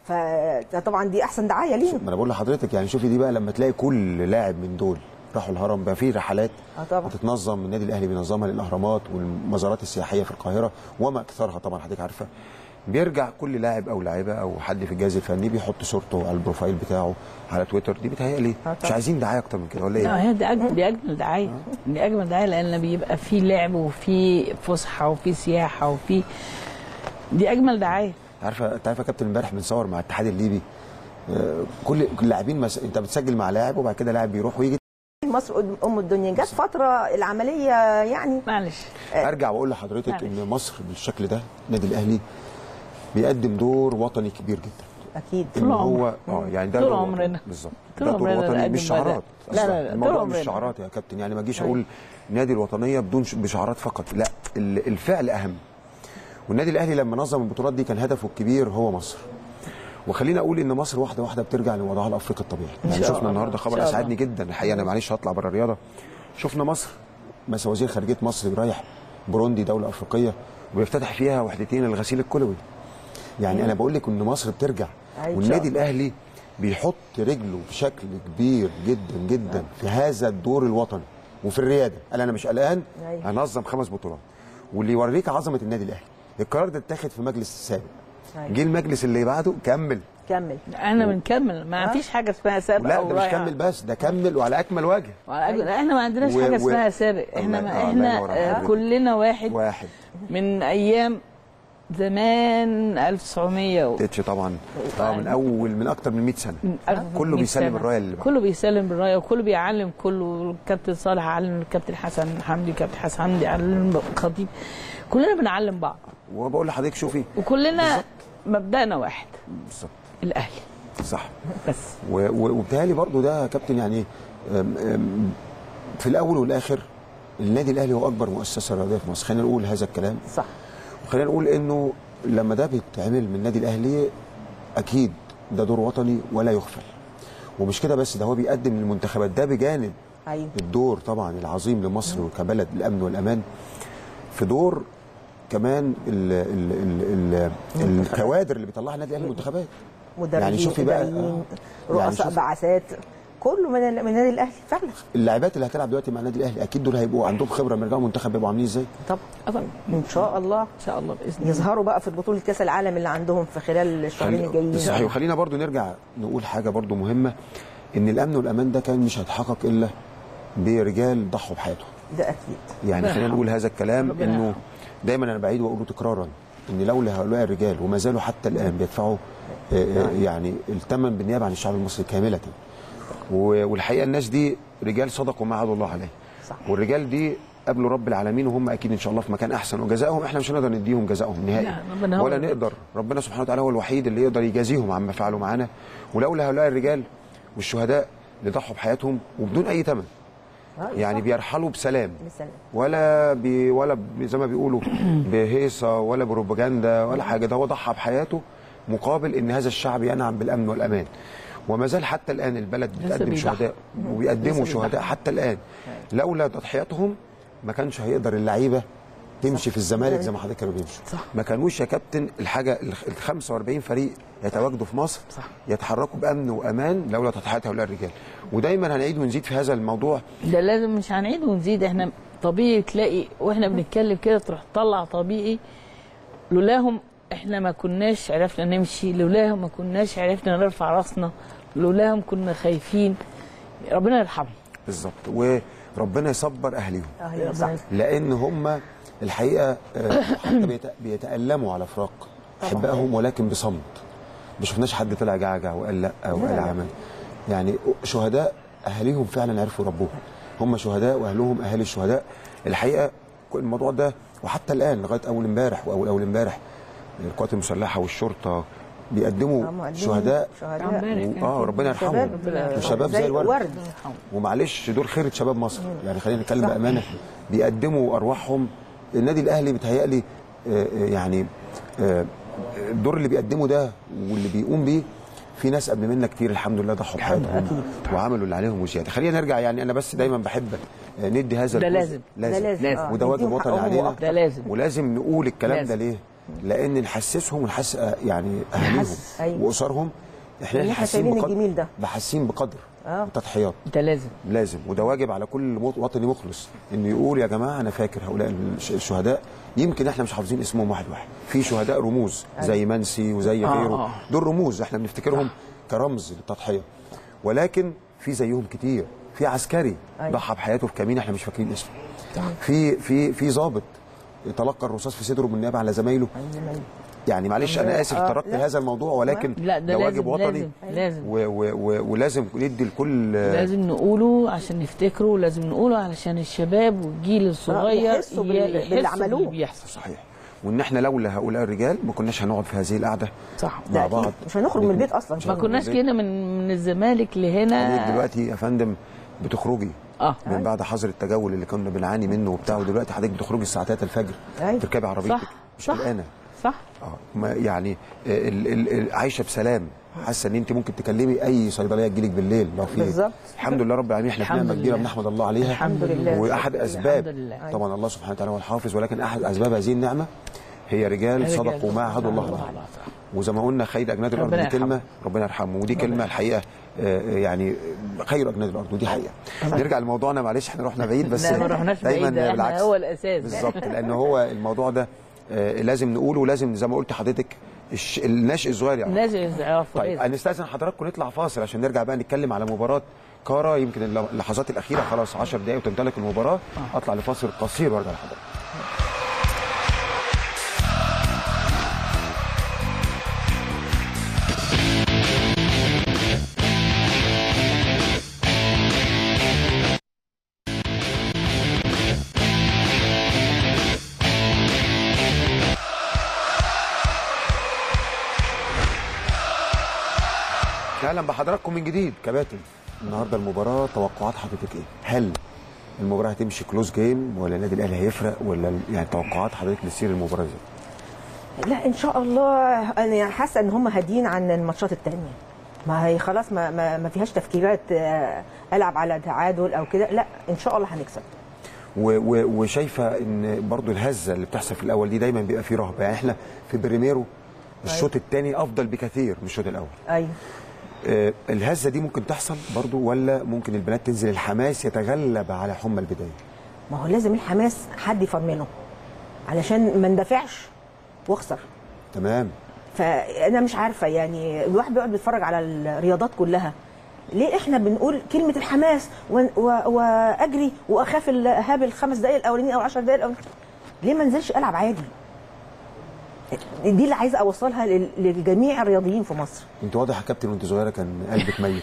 فطبعا دي احسن دعايه ليهم ما انا بقول لحضرتك يعني شوفي دي بقى لما تلاقي كل لاعب من دول راحوا الهرم بقى في رحلات اه طبعا. بتتنظم النادي الاهلي بينظمها للاهرامات والمزارات السياحيه في القاهره وما اكثرها طبعا حضرتك عارفه بيرجع كل لاعب او لاعبه او حد في الجهاز الفني بيحط صورته على البروفايل بتاعه على تويتر دي بتهيألي اه طبعا. مش عايزين دعايه اكتر من كده ولا لا ايه؟ هي دي اجمل دي اجمل دعايه دي اجمل دعايه لان بيبقى في لعب وفي فسحه وفي سياحه وفي دي اجمل دعايه عارفه انت عارفه يا كابتن امبارح بنصور مع الاتحاد الليبي آه، كل كل اللاعبين مس... انت بتسجل مع لاعب وبعد كده لاعب بيروح ويجي مصر ام الدنيا جت فتره العمليه يعني معلش ارجع واقول لحضرتك معلش. ان مصر بالشكل ده النادي الاهلي بيقدم دور وطني كبير جدا اكيد ان طول هو اه يعني ده طول دور عمرنا. وطني. بالظبط طول ده دور عمرنا وطني نقدم مش شعارات لا، لا، أصلاً. لا، الموضوع طول مش عمرنا. شعارات يا كابتن يعني ما اجيش أيوة. اقول نادي الوطنيه بدون ش- بشعارات فقط لا ال- الفعل اهم والنادي الاهلي لما نظم البطولات دي كان هدفه الكبير هو مصر وخلينا اقول ان مصر واحده واحده بترجع لوضعها الافريقي الطبيعي يعني شاء شفنا الله. النهارده إن خبر شاء الله. اسعدني جدا الحقيقه انا معلش هطلع بره الرياضه شفنا مصر مثلا وزير خارجيه مصر رايح بروندي دوله افريقيه وبيفتتح فيها وحدتين الغسيل الكلوي يعني انا بقول لك ان مصر بترجع أي إن والنادي شاء الله. الاهلي بيحط رجله بشكل كبير جدا جدا في هذا الدور الوطني وفي الرياده قال انا مش قلقان أيوة. هنظم خمس بطولات واللي يوريك عظمه النادي الاهلي القرار ده اتاخد في مجلس السابق أيوة. جه المجلس اللي بعده كمل كمل احنا بنكمل ما فيش حاجه اسمها سابق لا او ده مش رايح. كمل بس ده كمل وعلى اكمل وجه وعلى أجل- احنا ما عندناش و- حاجه و- اسمها سابق احنا الله- ما آه، الله احنا ينور على آه، حضرتك. كلنا واحد واحد من ايام زمان 1900 و... تتش طبعا اه من اول من اكتر من 100 سنه من أكثر كله من بيسلم سنة. الرايه اللي بعده. كله بيسلم بالرايه وكله بيعلم كله الكابتن صالح علم الكابتن حسن حمدي الكابتن حسن حمدي علم الخطيب كلنا بنعلم بعض وبقول لحضرتك شوفي وكلنا مبدأنا واحد بالظبط الاهلي صح بس و- و- وبالتالي برضو ده يا كابتن يعني أم- أم، في الاول والاخر النادي الاهلي هو اكبر مؤسسه رياضيه في مصر خلينا نقول هذا الكلام صح وخلينا نقول انه لما ده بيتعمل من النادي الاهلي اكيد ده دور وطني ولا يغفل ومش كده بس ده هو بيقدم للمنتخبات ده بجانب ايوه الدور طبعا العظيم لمصر كبلد الامن والامان في دور كمان ال ال ال ال الكوادر اللي بيطلعها النادي الاهلي المنتخبات مدربين يعني شوفي بقى إداريين، آه. رؤساء يعني شوفي بعثات كله من ال- من النادي الاهلي فعلا اللاعبات اللي هتلعب دلوقتي مع النادي الاهلي اكيد دول هيبقوا عندهم خبره لما يرجعوا منتخب بيبقوا عاملين ازاي طبعا طبعا ان شاء الله ان شاء الله باذن الله يظهروا بقى في بطوله كاس العالم اللي عندهم في خلال الشهرين الجايين صحيح وخلينا برضو نرجع نقول حاجه برضو مهمه ان الامن والامان ده كان مش هيتحقق الا برجال ضحوا بحياتهم ده اكيد يعني خلينا يرحمه. نقول هذا الكلام ربنا انه يرحمه. دايما انا بعيد واقوله تكرارا ان لولا هؤلاء الرجال وما زالوا حتى الان بيدفعوا آه، آه، يعني الثمن بالنيابه عن الشعب المصري كامله و- والحقيقه الناس دي رجال صدقوا ما عهد الله عليه صح. والرجال دي قابلوا رب العالمين وهم اكيد ان شاء الله في مكان احسن وجزائهم احنا مش هنقدر نديهم جزائهم نهائي لا، ربنا هو ولا اللي نقدر ربنا سبحانه وتعالى هو الوحيد اللي يقدر يجازيهم عما فعلوا معانا ولولا هؤلاء الرجال والشهداء اللي ضحوا بحياتهم وبدون اي ثمن آه، يعني صح. بيرحلوا بسلام بسلام. ولا بي ولا ب- زي ما بيقولوا بهيصه ولا بروباجندا ولا حاجه ده هو ضحى بحياته مقابل ان هذا الشعب ينعم بالامن والامان وما زال حتى الان البلد بتقدم بيضحي. شهداء وبيقدموا لسه شهداء بيضحي. حتى الان لولا تضحياتهم ما كانش هيقدر اللعيبه تمشي في الزمالك زي ما حضرتك كانوا بيمشوا صح. ما كانوش يا كابتن الحاجه ال 45 فريق يتواجدوا في مصر صح. يتحركوا بامن وامان لولا تضحيات هؤلاء الرجال ودايما هنعيد ونزيد في هذا الموضوع ده لازم مش هنعيد ونزيد احنا طبيعي تلاقي واحنا بنتكلم كده تروح تطلع طبيعي لولاهم احنا ما كناش عرفنا نمشي لولاهم ما كناش عرفنا نرفع راسنا لولاهم كنا خايفين ربنا يرحمهم بالظبط وربنا يصبر اهليهم ايوه صح لان هم الحقيقه آه، حتى بيت- بيتالموا على فراق احبائهم ولكن بصمت ما شفناش حد طلع جعجع وقال لا وقال عمل يعني شهداء اهاليهم فعلا عرفوا ربهم هم شهداء واهلهم اهالي الشهداء الحقيقه كل الموضوع ده وحتى الان لغايه اول امبارح واول اول امبارح القوات المسلحه والشرطه بيقدموا هم قدموا شهداء شهداء امبارح اه ربنا يرحمهم شباب وشباب زي الورد ورد ومعلش دول خيرة شباب مصر يعني خلينا نتكلم بامانه بيقدموا ارواحهم النادي الاهلي بيتهيألي آه، آه، يعني آه، الدور اللي بيقدمه ده واللي بيقوم بيه في ناس قبل منا كتير الحمد لله ضحوا بحياتهم وعملوا اللي عليهم وزياده خلينا نرجع يعني انا بس دايما بحب آه، ندي هذا ده الجزء. لازم. لازم, ده لازم. آه، وده واجب نديهم وطني حقهم علينا وأكتر. ده لازم. ولازم نقول الكلام ده لازم. ليه لان نحسسهم ونحس آه، يعني اهاليهم نحسس. أيوة. واسرهم احنا لأن إحنا حاسين شايفين بقدر الجميل ده. بحاسين بقدر آه. التضحيات ده لازم لازم وده واجب على كل مو- وطني مخلص انه يقول يا جماعه انا فاكر هؤلاء الش- الشهداء يمكن احنا مش حافظين اسمهم واحد واحد في شهداء رموز زي منسي وزي آه، غيره آه. دول رموز احنا بنفتكرهم كرمز للتضحيه ولكن في زيهم كتير في عسكري أيوة. ضحى بحياته في كمين احنا مش فاكرين اسمه في في في ضابط تلقى الرصاص في صدره بالنيابه على زمايله يعني معلش انا اسف آه، تركت لا. هذا الموضوع ولكن لا ده, ده واجب لازم وطني لازم لازم و و و ولازم ندي لكل لازم نقوله عشان نفتكره لازم نقوله علشان الشباب والجيل الصغير يحسوا بال- ي- باللي يحسوا عملوه. باللي بيحصل صحيح وان احنا لولا هؤلاء الرجال ما كناش هنقعد في هذه القعده صح ده مع أكيد. بعض مش هنخرج من البيت اصلا مش ما هنخرج كناش من البيت. كده من من الزمالك حضرتك لهنا دلوقتي يا فندم بتخرجي اه من بعد حظر التجول اللي كنا بنعاني منه وبتاع ودلوقتي حضرتك بتخرجي الساعه 3 الفجر أيوة. تركبي عربيتك صح مش صح قلقانه صح اه ما يعني ال ال ال عايشه بسلام حاسه ان انت ممكن تكلمي اي صيدليه تجيلك بالليل لو في بالظبط. الحمد لله رب العالمين احنا في الحمد نعمه كبيره لله. بنحمد الله عليها الحمد لله. واحد اسباب الحمد لله. طبعا الله سبحانه وتعالى هو الحافظ ولكن احد اسباب هذه النعمه هي رجال رجال صدقوا ما عهدوا الله صدقوا عليه الله صح. وزي ما قلنا خير اجناد الارض ربنا دي كلمه يرحمه. ربنا يرحمه ودي كلمه الحقيقه آه، يعني خير اجناد الارض ودي حقيقه نرجع لموضوعنا معلش احنا رحنا بعيد بس لا ما رحناش دايما بعيد ده احنا بالعكس هو الاساس بالظبط لان هو الموضوع ده آه لازم نقوله ولازم زي ما قلت حضرتك الش... الناشئ الصغير يعني لازم اه طيب طيب هنستاذن حضراتكم نطلع فاصل عشان نرجع بقى نتكلم على مباراه كارا يمكن الل- اللحظات الاخيره خلاص 10 دقائق وتنطلق المباراه اطلع لفاصل قصير وارجع لحضرتك اهلا بحضراتكم من جديد كباتن النهارده المباراه توقعات حضرتك ايه؟ هل المباراه هتمشي كلوز جيم ولا النادي الاهلي هيفرق ولا يعني توقعات حضرتك لسير المباراه ازاي؟ لا ان شاء الله انا يعني حاسه ان هم هاديين عن الماتشات التانية ما هي خلاص ما, ما, ما فيهاش تفكيرات آه، العب على تعادل او كده لا ان شاء الله هنكسب و- و- وشايفه ان برضو الهزه اللي بتحصل في الاول دي دايما بيبقى فيه رهبه يعني احنا في بريميرو الشوط الثاني افضل بكثير من الشوط الاول ايوه آه، الهزه دي ممكن تحصل برضو ولا ممكن البنات تنزل الحماس يتغلب على حمى البدايه ما هو لازم الحماس حد يفرمله علشان ما ندافعش واخسر تمام فانا مش عارفه يعني الواحد بيقعد بيتفرج على الرياضات كلها ليه احنا بنقول كلمه الحماس و- و- واجري واخاف الهاب الخمس دقائق الاولانيين او 10 دقائق الاولانيين ليه ما انزلش العب عادي دي اللي عايزه اوصلها لل- لجميع الرياضيين في مصر انت واضح يا كابتن وانت صغيره كان قلبك ميت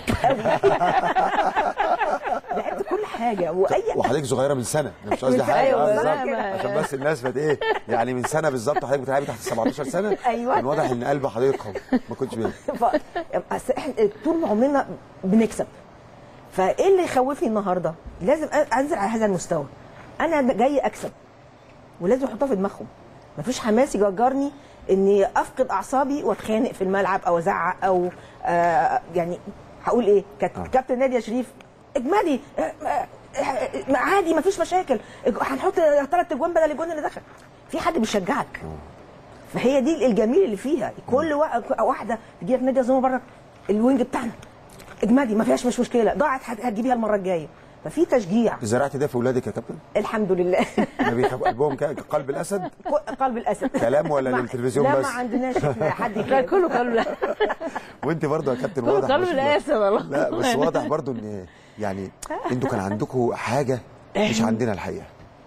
لعبت كل حاجه واي وحضرتك صغيره من سنه انا مش قصدي من سنة، حاجه أيوة، آه، بالظبط بالظبط. كده. عشان بس الناس بت ايه يعني من سنه بالظبط حضرتك بتلعبي تحت 17 سنه أيوة. كان واضح ان قلب حضرتك قوي ما كنتش بيه ف... أصل احنا طول عمرنا بنكسب فايه اللي يخوفني النهارده؟ لازم أ- انزل على هذا المستوى انا جاي اكسب ولازم يحطوها في دماغهم مفيش حماس يجرني اني افقد اعصابي واتخانق في الملعب او ازعق او آه يعني هقول ايه كانت آه. كابتن ناديه شريف اجمالي آه، آه، آه، عادي مفيش مشاكل هنحط ثلاث اجوان بدل الجون اللي دخل في حد بيشجعك فهي دي الجميل اللي فيها كل وا- واحده تجي لك ناديه زي ما بره الوينج بتاعنا اجمالي ما فيهاش مش مشكله ضاعت هت- هتجيبيها المره الجايه ففي تشجيع زرعت ده في اولادك يا كابتن الحمد لله ما بيخاف قلبهم ك- قلب الاسد قلب الاسد كلام ولا ما- للتلفزيون لا بس؟ ما عندناش إحنا حد لا كده كله قلب وانت برضه يا كابتن كله واضح قلب ما شاء الله. الاسد والله لا بس واضح برضه ان يعني انتوا كان عندكم حاجه مش عندنا الحقيقه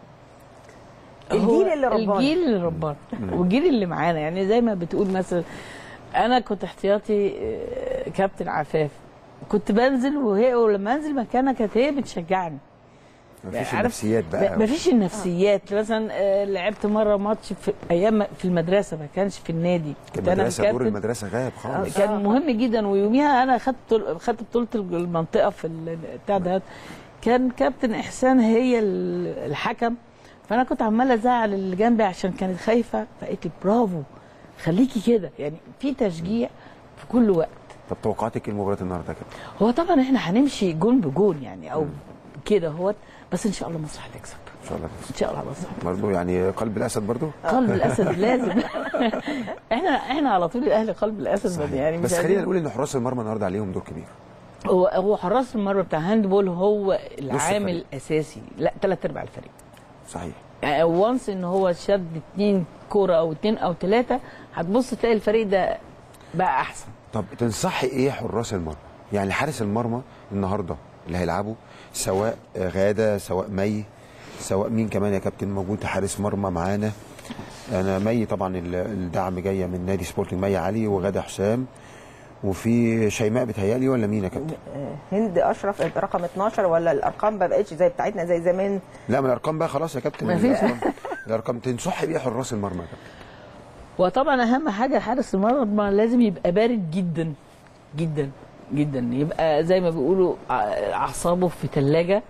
الجيل اللي ربانا الجيل اللي ربانا والجيل اللي معانا يعني زي ما بتقول مثلا انا كنت احتياطي آه، كابتن عفاف كنت بنزل وهي ولما انزل مكانها كانت هي بتشجعني مفيش عارف- النفسيات بقى ما فيش النفسيات مثلا آه، لعبت مره ماتش في ايام في المدرسه ما كانش في النادي كنت انا المدرسه دور الكابتن المدرسه غاب خالص كان مهم جدا ويوميها انا خدت طل- خدت بطوله المنطقه في ال- بتاع ده كان كابتن احسان هي ال- الحكم فانا كنت عماله ازعل اللي جنبي عشان كانت خايفه فقالت لي برافو خليكي كده يعني في تشجيع في كل وقت طب توقعاتك ايه المباراه النهارده يا كابتن هو طبعا احنا هنمشي جون بجون يعني او كده هو بس ان شاء الله مصر هتكسب ان شاء الله ان شاء الله مصر برضه يعني قلب الاسد برضه قلب الاسد لازم احنا احنا على طول الاهلي قلب الاسد يعني مش بس عايزين- خلينا نقول ان حراس المرمى النهارده عليهم دور كبير هو هو حراس المرمى بتاع هاند بول هو العامل الفريق. الاساسي لا ثلاث ارباع الفريق صحيح يعني وانس ان هو شد اتنين كوره او اتنين او ثلاثه هتبص تلاقي الفريق ده بقى احسن طب تنصحي ايه حراس المرمى يعني حارس المرمى النهارده اللي هيلعبوا سواء غاده سواء مي سواء مين كمان يا كابتن موجود حارس مرمى معانا انا مي طبعا ال- الدعم جايه من نادي سبورتنج مي علي وغاده حسام وفي شيماء بتهيألي ولا مين يا كابتن؟ هند اشرف رقم 12 ولا الارقام ما بقتش زي بتاعتنا زي زمان لا من الارقام بقى خلاص يا كابتن مفيش. الأرقام- الارقام تنصحي بيه حراس المرمى يا كابتن وطبعا اهم حاجه حارس المرمى لازم يبقى بارد جدا جدا جدا يبقى زي ما بيقولوا ع- اعصابه في ثلاجه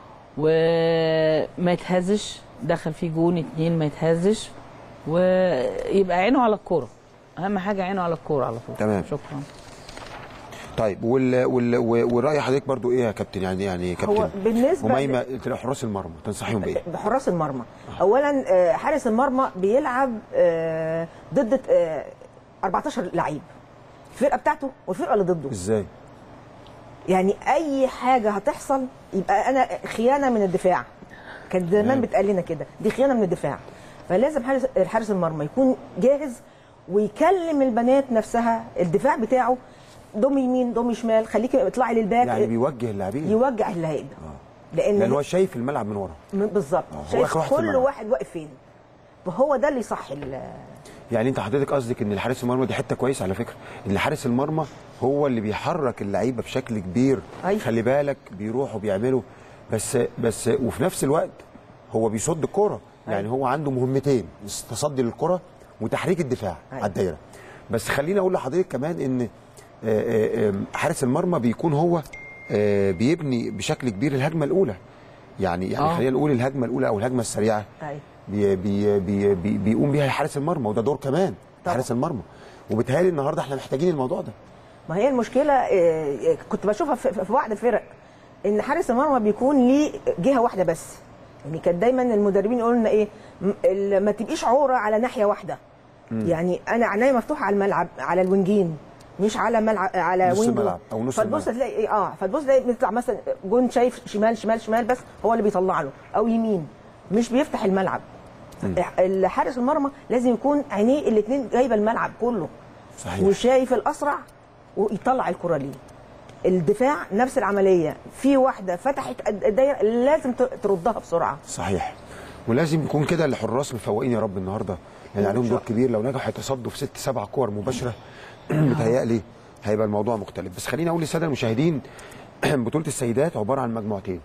وما يتهزش دخل فيه جون اتنين ما يتهزش ويبقى عينه على الكوره اهم حاجه عينه على الكوره على طول تمام. شكرا طيب وال وال وراي حضرتك برضو ايه يا كابتن يعني يعني كابتن هو بالنسبه وميمه حراس المرمى تنصحيهم بايه؟ بحراس المرمى اولا آه، حارس المرمى بيلعب آه، ضد آه، 14 لعيب الفرقه بتاعته والفرقه اللي ضده ازاي؟ يعني اي حاجه هتحصل يبقى انا خيانه من الدفاع كان زمان تمام. بتقال لنا كده دي خيانه من الدفاع فلازم حارس حارس المرمى يكون جاهز ويكلم البنات نفسها الدفاع بتاعه ضم يمين ضم شمال خليكي اطلعي للباك يعني بيوجه اللاعبين يوجه اللعيبه لان لان هو شايف الملعب من ورا م- بالظبط آه، هو شايف آخر واحد في كل الملعب. واحد واقف فين وهو ده اللي صح ال- يعني انت حضرتك قصدك ان الحارس المرمى دي حته كويسه على فكره ان حارس المرمى هو اللي بيحرك اللعيبه بشكل كبير أيوة. خلي بالك بيروحوا بيعملوا بس بس وفي نفس الوقت هو بيصد الكوره يعني هو عنده مهمتين تصدي للكره وتحريك الدفاع أيوة. على الدايره بس خليني اقول لحضرتك كمان ان آه، آه، آه، حارس المرمى بيكون هو آه، بيبني بشكل كبير الهجمه الاولى يعني يعني آه. خلينا نقول الهجمه الاولى او الهجمه السريعه أيوة. بي بي بي بي بيقوم بيها حارس المرمى وده دور كمان طبعا. حارس المرمى وبالتالي النهارده احنا محتاجين الموضوع ده ما هي المشكله آه، آه، كنت بشوفها في في بعض الفرق ان حارس المرمى بيكون ليه جهه واحده بس يعني كان دايما المدربين يقولوا لنا ايه م- ال- ما تبقيش عوره على ناحيه واحده يعني انا عينيا مفتوحه على الملعب على الوينجين مش على ملعب على نص وينج الملعب أو نص فتبص الملعب. تلاقي ايه اه فتبص تلاقي بيطلع مثلا جون شايف شمال شمال شمال بس هو اللي بيطلع له او يمين مش بيفتح الملعب الحارس المرمى لازم يكون عينيه الاثنين جايبه الملعب كله صحيح. وشايف الاسرع ويطلع الكره ليه الدفاع نفس العمليه في واحده فتحت الدايره لازم ت- تردها بسرعه صحيح ولازم يكون كده الحراس مفوقين يا رب النهارده يعني عليهم دور كبير لو نجحوا هيتصدوا في ست سبع كور مباشره متهيألي هيبقى الموضوع مختلف بس خليني اقول للساده المشاهدين بطوله السيدات عباره عن مجموعتين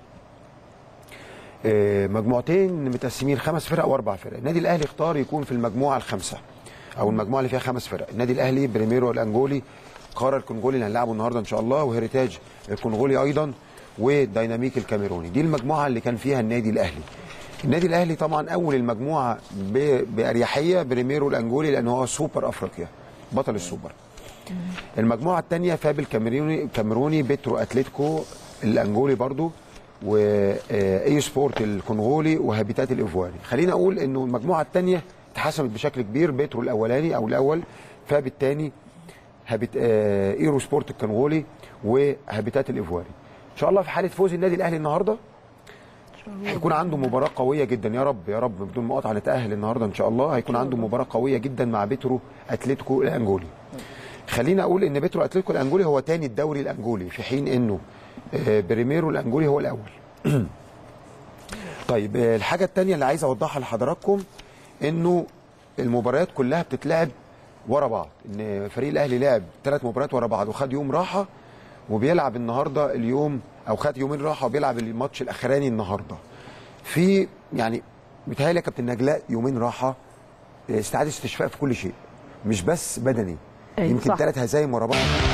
آه، مجموعتين متقسمين خمس فرق واربع فرق النادي الاهلي اختار يكون في المجموعه الخامسه او المجموعه اللي فيها خمس فرق النادي الاهلي بريميرو الانجولي قارة الكونغولي اللي هنلعبه النهارده ان شاء الله وهيريتاج الكونغولي ايضا وديناميك الكاميروني دي المجموعه اللي كان فيها النادي الاهلي النادي الاهلي طبعا اول المجموعه ب- باريحيه بريميرو الانجولي لان هو سوبر افريقيا بطل السوبر المجموعه الثانيه فاب الكاميروني الكاميروني بيترو اتلتيكو الانجولي برضو واي سبورت الكونغولي وهابيتات الايفواري خلينا اقول انه المجموعه الثانيه اتحسمت بشكل كبير بيترو الاولاني او الاول فاب الثاني هابت آه ايرو سبورت الكونغولي وهابيتات الايفواري ان شاء الله في حاله فوز النادي الاهلي النهارده هيكون عنده مباراة قوية جدا يا رب يا رب بدون مقاطعة نتأهل النهارده إن شاء الله هيكون عنده مباراة قوية جدا مع بيترو أتلتيكو الأنجولي. خلينا أقول إن بيترو أتلتيكو الأنجولي هو تاني الدوري الأنجولي في حين إنه آه، بريميرو الأنجولي هو الأول. طيب آه، الحاجة التانية اللي عايز أوضحها لحضراتكم إنه المباريات كلها بتتلعب ورا بعض إن فريق الأهلي لعب ثلاث مباريات ورا بعض وخد يوم راحة وبيلعب النهارده اليوم او خد يومين راحه وبيلعب الماتش الاخراني النهارده. في يعني بيتهيألي يا كابتن نجلاء يومين راحه استعاده استشفاء في كل شيء مش بس بدني أيوة، يمكن صح. ثلاث هزايم ورا بعض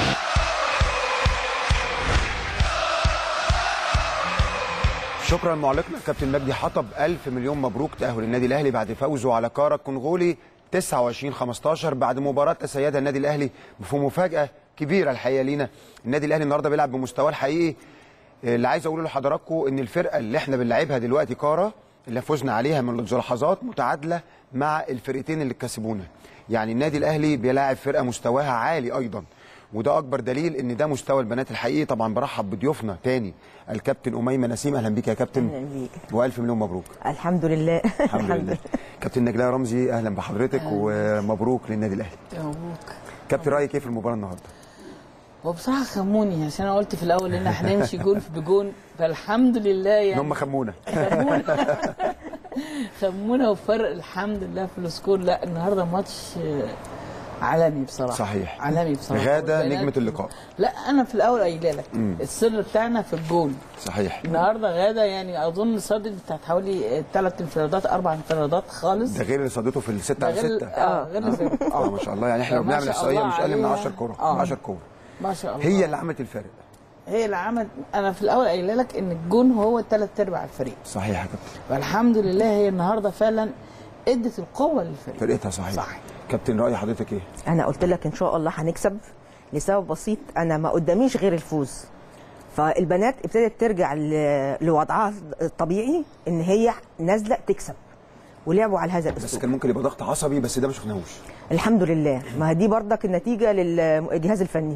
شكرا معلقنا كابتن مجدي حطب ألف مليون مبروك تأهل النادي الأهلي بعد فوزه على كارا الكونغولي 29 15 بعد مباراة تسيدها النادي الأهلي في مفاجأة كبيرة الحقيقة لينا النادي الأهلي النهارده بيلعب بمستواه الحقيقي اللي عايز أقوله لحضراتكم إن الفرقة اللي احنا بنلعبها دلوقتي كارا اللي فزنا عليها منذ لحظات متعادلة مع الفرقتين اللي كسبونا يعني النادي الأهلي بيلاعب فرقة مستواها عالي أيضا وده اكبر دليل ان ده مستوى البنات الحقيقي طبعا برحب بضيوفنا تاني الكابتن اميمه نسيم اهلا بيك يا كابتن أهلاً بيك. والف مليون مبروك الحمد لله الحمد لله كابتن نجلاء رمزي اهلا بحضرتك ومبروك للنادي الاهلي مبروك كابتن رايك ايه في المباراه النهارده هو بصراحه خموني عشان انا قلت في الاول ان احنا هنمشي جون في بجون فالحمد لله ان يعني هم خمونا خمونا خمونا وفرق الحمد لله في السكور لا النهارده ماتش آه، عالمي بصراحه صحيح. عالمي بصراحه غادة والبنات- نجمة اللقاء. لا انا في الاول قايله لك السر بتاعنا في الجول صحيح النهارده غاده يعني اظن صدت بتاعت حوالي ثلاث انفرادات اربع انفرادات خالص ده غير اللي صدته في الستة ده على غير ستة اه غير الست- اه ما شاء الله يعني احنا لو ما بنعمل شاء احصائيه الله مش اقل من عليها. 10 كوره آه. 10 كوره ما شاء الله هي اللي عملت الفرق هي اللي عملت انا في الاول قايله لك ان الجون هو ثلاث ارباع الفريق صحيح يا كابتن والحمد لله هي النهارده فعلا ادت القوه للفريق فرقتها صحيح صح. كابتن راي حضرتك ايه انا قلت لك ان شاء الله هنكسب لسبب بسيط انا ما قداميش غير الفوز فالبنات ابتدت ترجع ل- لوضعها الطبيعي ان هي نازله تكسب ولعبوا على هذا بس الاسلوب كان ممكن يبقى ضغط عصبي بس ده ما شفناهوش الحمد لله ما دي برضك النتيجه للجهاز الفني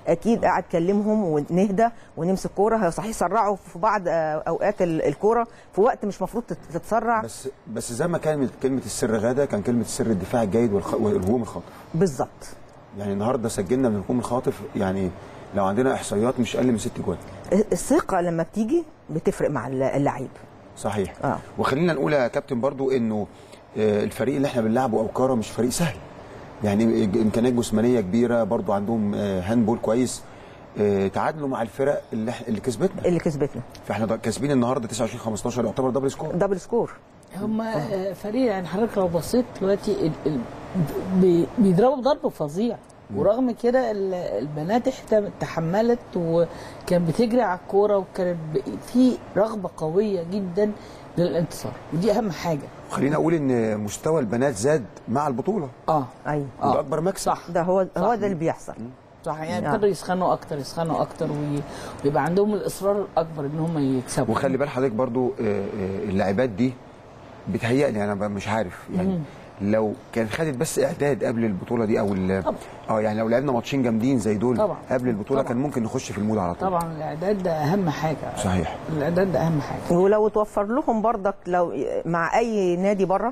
اكيد قاعد كلمهم ونهدى ونمسك كوره هي صحيح سرعوا في بعض آه، اوقات ال- الكوره في وقت مش مفروض تت- تتسرع بس بس زي ما كانت كلمه السر غاده كان كلمه السر الدفاع الجيد والخ... والهجوم الخاطف بالظبط يعني النهارده سجلنا من الهجوم الخاطف يعني لو عندنا احصائيات مش اقل من ست جوان الثقه لما بتيجي بتفرق مع اللعيب صحيح آه. وخلينا نقول يا كابتن برضو انه آه، الفريق اللي احنا بنلعبه اوكارا مش فريق سهل يعني امكانيات جسمانيه كبيره برضو عندهم آه، هاندبول كويس آه، تعادلوا مع الفرق اللي, إح- اللي كسبتنا اللي كسبتنا فاحنا دا- كاسبين النهارده 29 15 يعتبر دبل سكور دبل سكور هم آه، فريق يعني حضرتك لو بصيت دلوقتي ال- ال- بي- بيضربوا ضرب فظيع ورغم كده ال- البنات احت- تحملت وكان بتجري على الكوره وكانت ب- في رغبه قويه جدا للانتصار ودي اهم حاجه خلينا اقول ان مستوى البنات زاد مع البطوله اه ايوه وده اكبر مكسب صح ده هو هو صح. ده اللي بيحصل صح يعني نعم. ابتدوا يسخنوا اكتر يسخنوا اكتر وي- ويبقى عندهم الاصرار الاكبر ان هم يكسبوا وخلي بال حضرتك برضو آه، آه، اللاعبات دي بتهيألي انا بقى مش عارف يعني لو كان خدت بس اعداد قبل البطوله دي او ال- طبعا. اه يعني لو لعبنا ماتشين جامدين زي دول طبعا. قبل البطوله طبعا. كان ممكن نخش في المود على طول طبعا الاعداد ده اهم حاجه صحيح الاعداد ده اهم حاجه ولو توفر لهم برضك لو مع اي نادي بره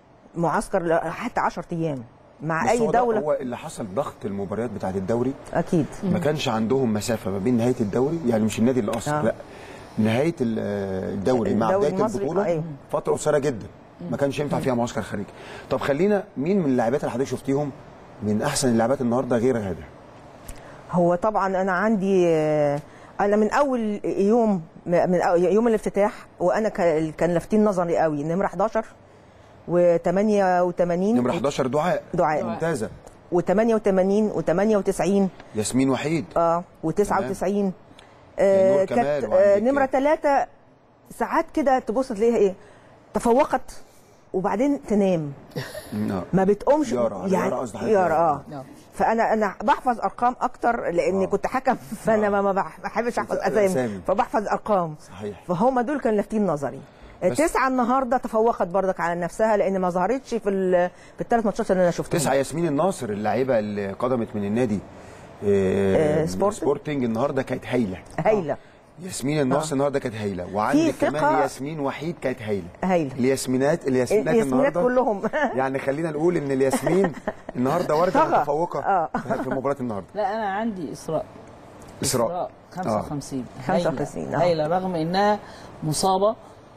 معسكر حتى 10 ايام مع بس اي هو ده- دوله هو اللي حصل ضغط المباريات بتاعت الدوري اكيد ما كانش عندهم مسافه ما بين نهايه الدوري يعني مش النادي اللي قصر آه. لا نهايه ال- آه، الدوري مع الدوري بدايه المصري، البطوله أيوه. فتره قصيره جدا ما كانش ينفع فيها معسكر خارجي طب خلينا مين من اللاعبات اللي حضرتك شفتيهم من احسن اللاعبات النهارده غير غاده هو طبعا انا عندي انا من اول يوم من أول يوم الافتتاح وانا ك- كان لافتين نظري قوي نمره 11 و88 نمره 11 دعاء دعاء. ممتازه و88 و98 ياسمين وحيد اه و99 نور آه كمال كانت آه وعندك- نمره ثلاثة ساعات كده تبص تلاقيها ايه تفوقت وبعدين تنام آه. ما بتقومش يارا، يارا قصدي حضرتك. يارا اه نعم. فانا انا بحفظ ارقام اكتر لاني كنت حكم فانا ما ما بح- بحبش احفظ اسامي أسامي. فبحفظ ارقام صحيح. فهم دول كانوا لافتين نظري بس- التسعه النهارده تفوقت برضك على نفسها لان ما ظهرتش في ال- في الثلاث ماتشات اللي انا شفتهم تسعة ياسمين الناصر اللاعبة اللي قدمت من النادي آه، آه، سبورتنج. سبورتنج النهارده كانت هايلة هايله ياسمين الناصر النهارده كانت هايلة وعندك في كمان ثقة- ياسمين وحيد كانت هايلة هايلة. الياسمينات الياسمينات الياسمينات النهارده كلهم. يعني خلينا نقول ان الياسمين النهارده وارده طغى. متفوقة آه. في مباراة النهارده لا انا عندي اسراء اسراء 55 55 هايلة, آه. هايلة رغم انها مصابه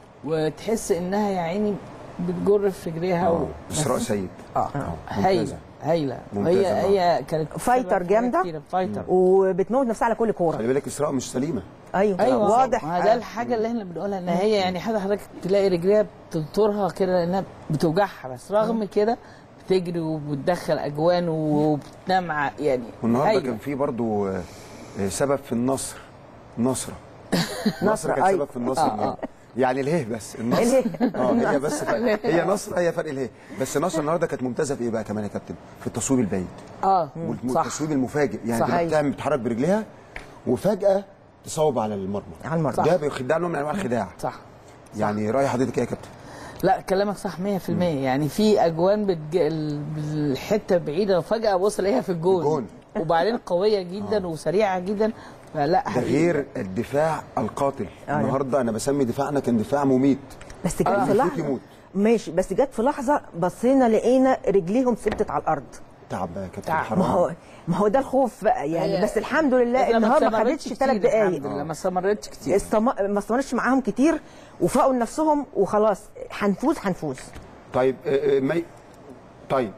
وتحس انها يا عيني بتجر في رجليها آه. و... اسراء سيد اه هايله هايله ممتازة هي هي كانت فايتر بتلعب جامدة. كتير، فايتر وبتموت نفسها على كل كوره خلي بالك اسراء مش سليمة ايوه, ايوه واضح ما ده الحاجه اللي احنا بنقولها ان هي يعني حاجه حضرتك تلاقي رجليها بتنطرها كده لانها بتوجعها بس رغم كده بتجري وبتدخل اجوان وبتنام ع- يعني والنهارده هايلة. كان في برضو آه، آه، سبب في النصر نصرة نصرة كان أي. سبب في النصر آه، النهاردة. آه. يعني الهيه بس النصر الهيه. اه هي بس فرق. هي نصر هي فرق الهيه بس نصر النهارده كانت ممتازه في ايه بقى كمان يا كابتن في التصويب البعيد اه صح والتصويب المفاجئ يعني صح. تبقى بتعمل بتحرك برجليها وفجاه تصوب على المرمى على المرمى. ده بيخدع نوع من انواع الخداع صح يعني راي حضرتك ايه يا كابتن لا كلامك صح 100% يعني في اجوان بتج... ال- بالحته بعيده وفجاه بص الاقيها في الجون الجون. وبعدين قويه جدا وسريعه جدا فلا ده حقيقي. غير الدفاع القاتل أيوة. النهارده انا بسمي دفاعنا كان دفاع مميت بس جت في المفروض لحظه يموت. ماشي بس جت في لحظه بصينا لقينا رجليهم ثبتت على الارض تعب بقى يا كابتن تعب. ما حرام هو ما هو ده الخوف بقى يعني هي- بس الحمد لله إحنا النهارده ما استمرتش خدتش كتير ثلاث دقائق الحمد لله ما استمرتش كتير استم... ما استمرتش معاهم كتير وفاقوا لنفسهم وخلاص هنفوز هنفوز طيب آه، آه، مي طيب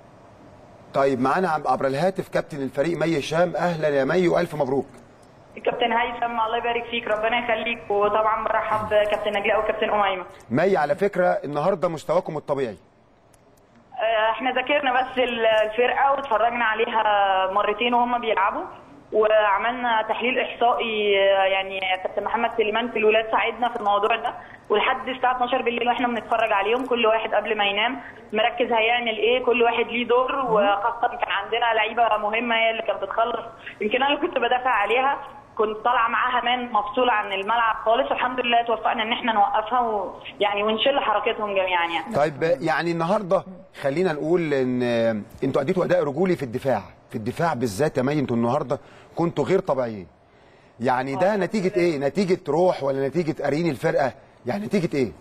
طيب معانا عم- عبر الهاتف كابتن الفريق مي هشام اهلا يا مي والف مبروك كابتن هيثم الله يبارك فيك ربنا يخليك وطبعا برحب بكابتن نجلاء وكابتن اميمه مي على فكره النهارده مستواكم الطبيعي آه، احنا ذاكرنا بس ال- الفرقه واتفرجنا عليها مرتين وهم بيلعبوا وعملنا تحليل احصائي آه، يعني كابتن محمد سليمان في الولاد ساعدنا في الموضوع ده ولحد الساعه 12 بالليل واحنا بنتفرج عليهم كل واحد قبل ما ينام مركز هيعمل ايه كل واحد ليه دور وخاصه كان عندنا لعيبه مهمه هي اللي كانت بتخلص يمكن انا اللي كنت بدافع عليها كنت طالعه معاها مان مفصوله عن الملعب خالص والحمد لله توفقنا ان احنا نوقفها ويعني ونشل حركتهم جميعا يعني طيب يعني النهارده خلينا نقول ان آه، انتوا اديتوا اداء رجولي في الدفاع في الدفاع بالذات يا مي انتوا النهارده كنتوا غير طبيعيين يعني ده نتيجه ايه نتيجه روح ولا نتيجه قرين الفرقه يعني نتيجه ايه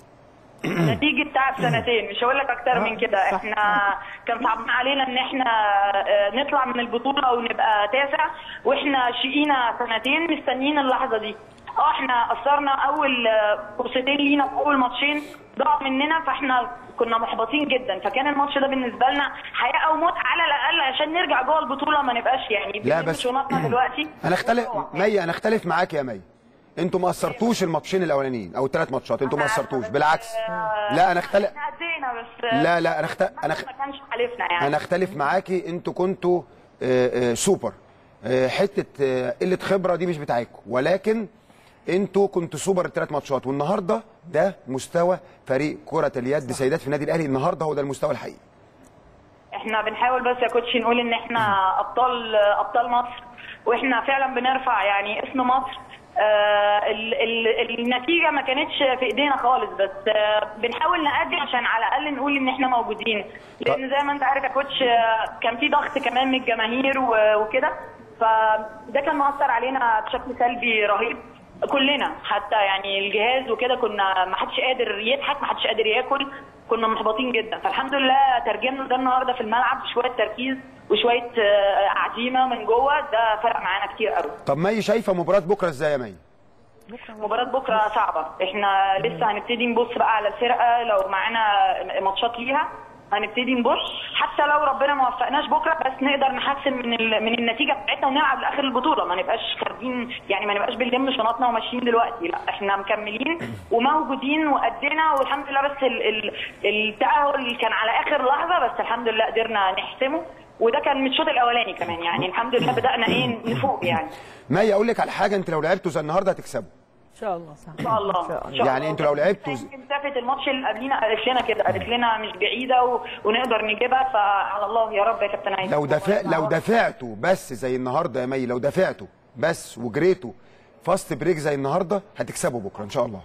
نتيجة تعب سنتين مش هقول لك اكتر من كده احنا كان صعب علينا ان احنا آه، نطلع من البطولة ونبقى تاسع واحنا شقينا سنتين مستنيين اللحظة دي اه احنا قصرنا اول آه، فرصتين لينا في اول ماتشين ضاع مننا فاحنا كنا محبطين جدا فكان الماتش ده بالنسبه لنا حياه او موت على الاقل عشان نرجع جوه البطوله ما نبقاش يعني لا بنلم بس- شنطنا دلوقتي انا اختلف مي انا اختلف معاك يا مي انتوا ما قصرتوش الماتشين الاولانيين او الثلاث ماتشات انتوا ما أنا عارفة، قصرتوش بس، بالعكس آه، لا انا اختلف احنا ادينا بس لا لا انا اخت... انا اخ... ما كانش حالفنا يعني انا اختلف معاكي انتوا كنتوا آه، آه، سوبر آه، حته آه، قله خبره دي مش بتاعتكم ولكن انتوا كنتوا سوبر الثلاث ماتشات والنهارده ده مستوى فريق كره اليد سيدات في النادي الاهلي النهارده هو ده المستوى الحقيقي احنا بنحاول بس يا كوتش نقول ان احنا ابطال ابطال مصر واحنا فعلا بنرفع يعني اسم مصر آه ال ال النتيجه ما كانتش في ايدينا خالص بس آه بنحاول نأدي عشان على الاقل نقول ان احنا موجودين لان زي ما انت عارف يا كوتش آه كان في ضغط كمان من الجماهير و- وكده فده كان مؤثر علينا بشكل سلبي رهيب كلنا حتى يعني الجهاز وكده كنا ما حدش قادر يضحك ما حدش قادر ياكل كنا محبطين جدا فالحمد لله ترجمنا ده النهارده في الملعب بشويه تركيز وشويه آه، عزيمه من جوه ده فرق معانا كتير قوي طب مي شايفه مباراه بكره ازاي يا مي مباراة بكرة صعبة احنا لسه هنبتدي نبص بقى على الفرقة لو معانا ماتشات ليها هنبتدي نبص حتى لو ربنا ما وفقناش بكره بس نقدر نحسن من ال- من النتيجه بتاعتنا ونلعب لاخر البطوله ما نبقاش خارجين يعني ما نبقاش بنلم شنطنا وماشيين دلوقتي لا احنا مكملين وموجودين وادينا والحمد لله بس ال- ال- التاهل كان على اخر لحظه بس الحمد لله قدرنا نحسمه وده كان من الشوط الاولاني كمان يعني الحمد لله بدانا ايه نفوق يعني مي اقول لك على حاجه انت لو لعبتوا زي النهارده هتكسبوا ان شاء الله صح ان شاء الله إن شاء يعني الله. انتوا لو لعبتوا- يمكن شافت الماتش اللي قبلينا قالت لنا كده قالت لنا مش بعيده و... ونقدر نجيبها فعلى الله يا رب يا كابتن عايز لو دفع لو دفعتوا بس زي النهارده يا مي لو دفعتوا بس وجريتوا فاست بريك زي النهارده هتكسبوا بكره ان شاء الله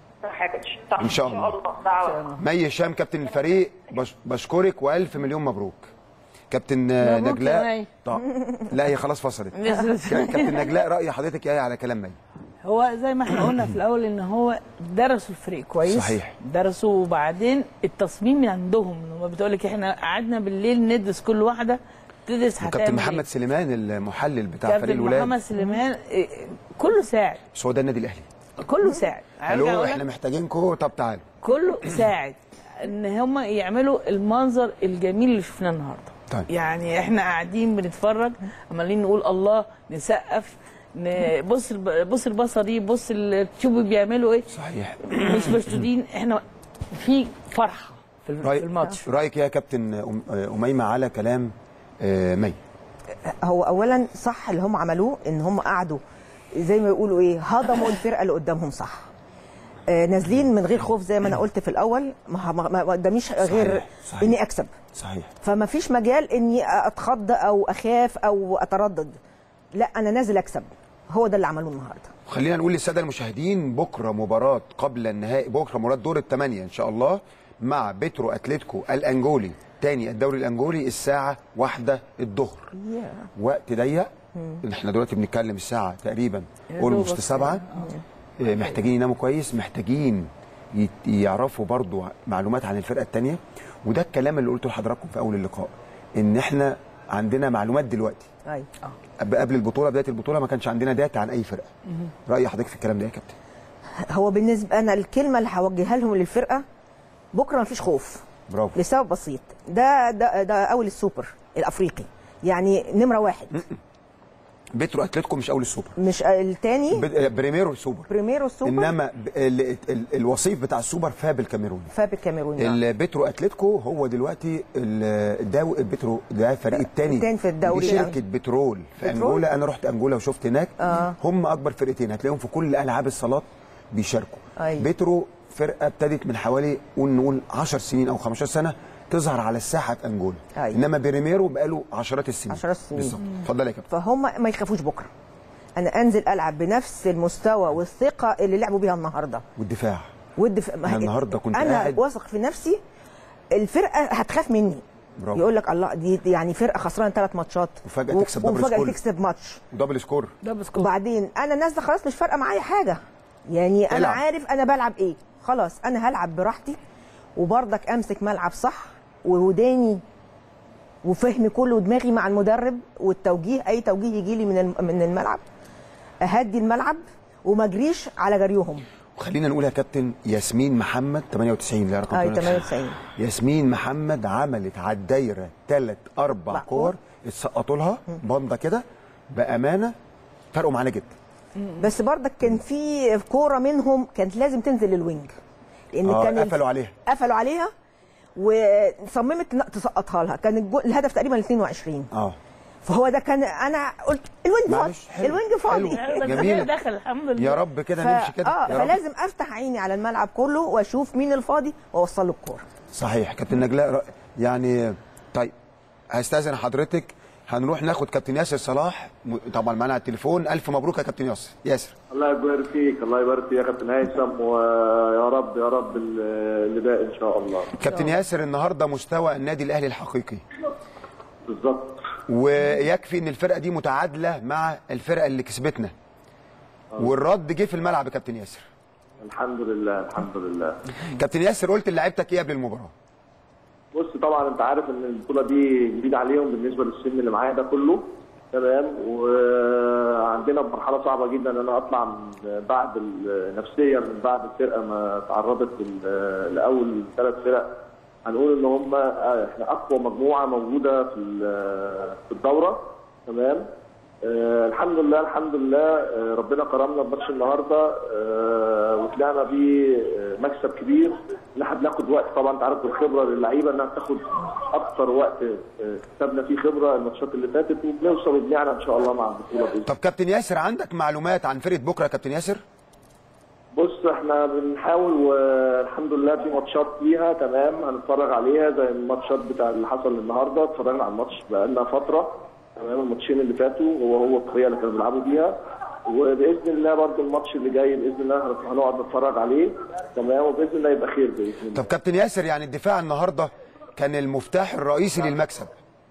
صح إن شاء ان الله. شاء الله دعوه مي هشام كابتن الفريق بش بشكرك والف مليون مبروك كابتن آه، مبروك يا نجلاء مي. طب لا هي خلاص فصلت كابتن نجلاء راي حضرتك ايه على كلام مي هو زي ما احنا قلنا في الاول ان هو درسوا الفريق كويس صحيح. درسوا وبعدين التصميم من عندهم هم بتقول لك احنا قعدنا بالليل ندرس كل واحده تدرس هتعمل وكابتن إيه. محمد سليمان المحلل بتاع فريق كابتن الولاد محمد سليمان إيه، كله ساعد بس هو ده النادي الاهلي كله ساعد أرجع الو أقول احنا لك، محتاجينكم طب تعالوا كله ساعد ان هم يعملوا المنظر الجميل اللي شفناه النهارده طيب. يعني احنا قاعدين بنتفرج عمالين نقول الله نسقف ن- بص الب- بص البصه دي بص التيوب بيعملوا ايه صحيح مش مشدودين احنا في فرحه في الم- رأي- في الماتش رايك يا كابتن أم- آه، اميمه على كلام آه، مي هو اولا صح اللي هم عملوه ان هم قعدوا زي ما يقولوا ايه هضموا الفرقه اللي قدامهم صح آه، نازلين من غير خوف زي ما انا قلت في الاول ما ما- ما قداميش غير صحيح، صحيح. اني اكسب صحيح فما فيش مجال اني اتخض او اخاف او اتردد لا انا نازل اكسب هو ده اللي عملوه النهارده خلينا نقول للساده المشاهدين بكره مباراه قبل النهائي بكره مباراه دور الثمانيه ان شاء الله مع بترو اتلتيكو الانجولي تاني الدوري الانجولي الساعه واحدة الظهر وقت ضيق احنا دلوقتي بنتكلم الساعه تقريبا يا اولموست دوبك. سبعة آه، محتاجين يناموا كويس محتاجين يت- يعرفوا برضو معلومات عن الفرقه الثانيه وده الكلام اللي قلته لحضراتكم في اول اللقاء ان احنا عندنا معلومات دلوقتي ايوه قبل قبل البطوله بدايه البطوله ما كانش عندنا داتا عن اي فرقه راي حضرتك في الكلام ده يا كابتن هو بالنسبه انا الكلمه اللي هوجهها لهم للفرقه بكره ما فيش خوف برافو لسبب بسيط ده ده ده اول السوبر الافريقي يعني نمره واحد بترو اتلتيكو مش اول السوبر مش الثاني ب- آه، بريميرو السوبر بريميرو السوبر انما ب- ال- ال- الوصيف بتاع السوبر فاب الكاميروني فاب الكاميروني آه. البترو اتلتيكو هو دلوقتي ال- الدو البترو ده الفريق الثاني التاني في الدوري دي شركه يعني. بترول في بترول؟ انجولا انا رحت انجولا وشفت هناك آه. هم اكبر فرقتين هتلاقيهم في كل العاب الصالات بيشاركوا أيوة. بترو فرقه ابتدت من حوالي قول نقول 10 سنين او 15 سنه تظهر على الساحه في انجولا أيوة. انما بريميرو بقاله عشرات السنين عشرات السنين. بالظبط اتفضل يا كابتن فهم ما يخافوش بكره انا انزل العب بنفس المستوى والثقه اللي لعبوا بيها النهارده والدفاع والدف... أنا النهاردة كنت انا قاعد- واثق في نفسي الفرقه هتخاف مني برافو. يقول لك الله دي دي يعني فرقه خسرانه ثلاث ماتشات وفجأة و- تكسب دبل وفجاه سكور. تكسب ماتش دبل سكور ده بس كده وبعدين انا الناس ده خلاص مش فارقه معايا حاجه يعني انا العب. عارف انا بلعب ايه خلاص انا هلعب براحتي وبرضك امسك ملعب صح ووداني وفهمي كله ودماغي مع المدرب والتوجيه اي توجيه يجي لي من الم- من الملعب اهدي الملعب وما اجريش على جريهم وخلينا نقول يا كابتن ياسمين محمد 98 لا رقم اي 98. 98 ياسمين محمد عملت على الدايره ثلاث اربع بقى كور اتسقطوا لها بامضه كده بامانه فرقوا معانا جدا بس برضك كان في كوره منهم كانت لازم تنزل للوينج لان آه، كان قفلوا عليها. قفلوا عليها وصممت إنها تسقطها لها كان الجو- الهدف تقريبا 22 اه فهو ده كان انا قلت الوينج فاضي معلش، حلو، الوينج فاضي حلو. جميلة. دخل الحمد لله يا رب كده ف... نمشي كده اه يا رب. فلازم افتح عيني على الملعب كله واشوف مين الفاضي واوصل له الكوره صحيح كابتن نجلاء رأ- يعني طيب هستاذن حضرتك هنروح ناخد كابتن ياسر صلاح م- طبعا معانا على التليفون الف مبروك يا كابتن ياسر ياسر الله يبارك فيك الله يبارك فيك يا كابتن هيثم ويا رب يا رب اللي باقي ان شاء الله كابتن ياسر النهارده مستوى النادي الاهلي الحقيقي بالظبط ويكفي ان الفرقه دي متعادله مع الفرقه اللي كسبتنا والرد جه في الملعب يا كابتن ياسر الحمد لله الحمد لله كابتن ياسر قلت لعيبتك ايه قبل المباراه بص طبعا انت عارف ان البطوله دي جديده عليهم بالنسبه للسن اللي معايا ده كله تمام وعندنا مرحله صعبه جدا ان انا اطلع من بعد ال- نفسيا من بعد الفرقه ما تعرضت ل- لاول ثلاث فرق هنقول ان هم احنا اقوى مجموعه موجوده في ال- في الدوره تمام آه الحمد لله الحمد لله آه ربنا كرمنا بماتش النهارده آه وطلعنا بيه آه مكسب كبير ان احنا بناخد وقت طبعا انت عارف الخبره للعيبه انها بتاخد اكتر وقت آه كسبنا فيه خبره الماتشات اللي فاتت وبنوصل وبنعلى ان شاء الله مع البطوله باذن طب كابتن ياسر عندك معلومات عن فرقه بكره يا كابتن ياسر بص احنا بنحاول والحمد لله في ماتشات ليها تمام هنتفرج عليها زي الماتشات بتاع اللي حصل النهارده اتفرجنا على الماتش بقالنا فتره تمام الماتشين اللي فاتوا هو هو الطريقه اللي كانوا بيلعبوا بيها وباذن الله برضو الماتش اللي جاي باذن الله هنقعد نتفرج عليه تمام وباذن الله يبقى خير باذن الله طب كابتن ياسر يعني الدفاع النهارده كان المفتاح الرئيسي للمكسب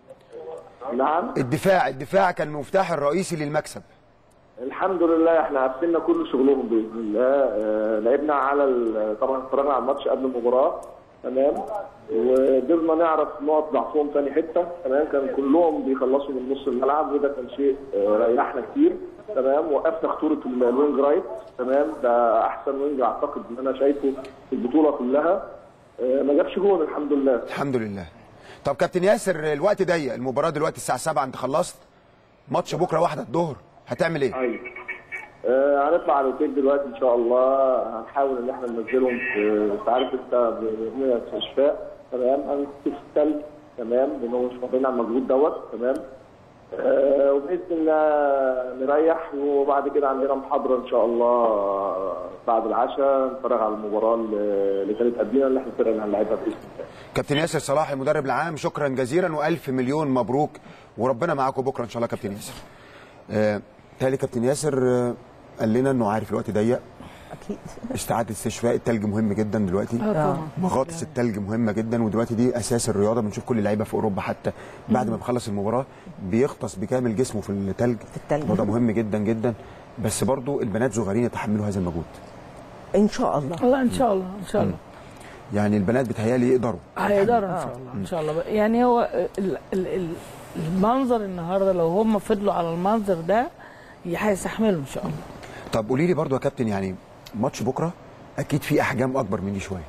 نعم الدفاع الدفاع كان المفتاح الرئيسي للمكسب الحمد لله احنا قفلنا كل شغلهم باذن الله آه، لعبنا على ال- طبعا اتفرجنا على الماتش قبل المباراه تمام وقدرنا نعرف نقط ضعفهم ثاني حته تمام كان كلهم بيخلصوا من نص الملعب وده كان شيء آه، ريحنا كتير تمام وقفنا خطوره ال- الوينج رايت تمام ده احسن وينج اعتقد ان انا شايفه في البطوله كلها آه، ما جابش جون الحمد لله الحمد لله طب كابتن ياسر الوقت ضيق المباراه دلوقتي الساعه 7 انت خلصت ماتش بكره واحده الظهر هتعمل ايه ايوه آه هنطلع على الاوتيل دلوقتي ان شاء الله هنحاول ان احنا ننزلهم في انت عارف انت بنعمل استشفاء تمام هنشوف الثلج تمام لان هو مش واخدين على المجهود دوت تمام آه وباذن الله نريح وبعد كده عندنا محاضره ان شاء الله بعد العشاء نتفرج على المباراه اللي اللي كانت قبلنا اللي احنا فرقنا هنلعبها باذن الله كابتن ياسر صلاح المدرب العام شكرا جزيلا والف مليون مبروك وربنا معاكم بكره ان شاء الله كابتن ياسر آه تالي كابتن ياسر آه قال لنا انه عارف الوقت ضيق اكيد استعاده استشفاء التلج مهم جدا دلوقتي اه طبعا مغاطس التلج مهمه جدا ودلوقتي دي اساس الرياضه بنشوف كل اللعيبه في اوروبا حتى بعد ما بيخلص المباراه بيغطس بكامل جسمه في التلج في التلج. وده مهم جدا جدا بس برضو البنات صغيرين يتحملوا هذا المجهود ان شاء الله والله ان شاء الله ان شاء الله يعني البنات بتهيالي يقدروا هيقدروا ان شاء الله ان شاء الله يعني هو ال- ال- ال- المنظر النهارده لو هم فضلوا على المنظر ده هيستحملوا ان شاء الله طب قولي لي برضو يا كابتن يعني ماتش بكره اكيد في احجام اكبر مني شويه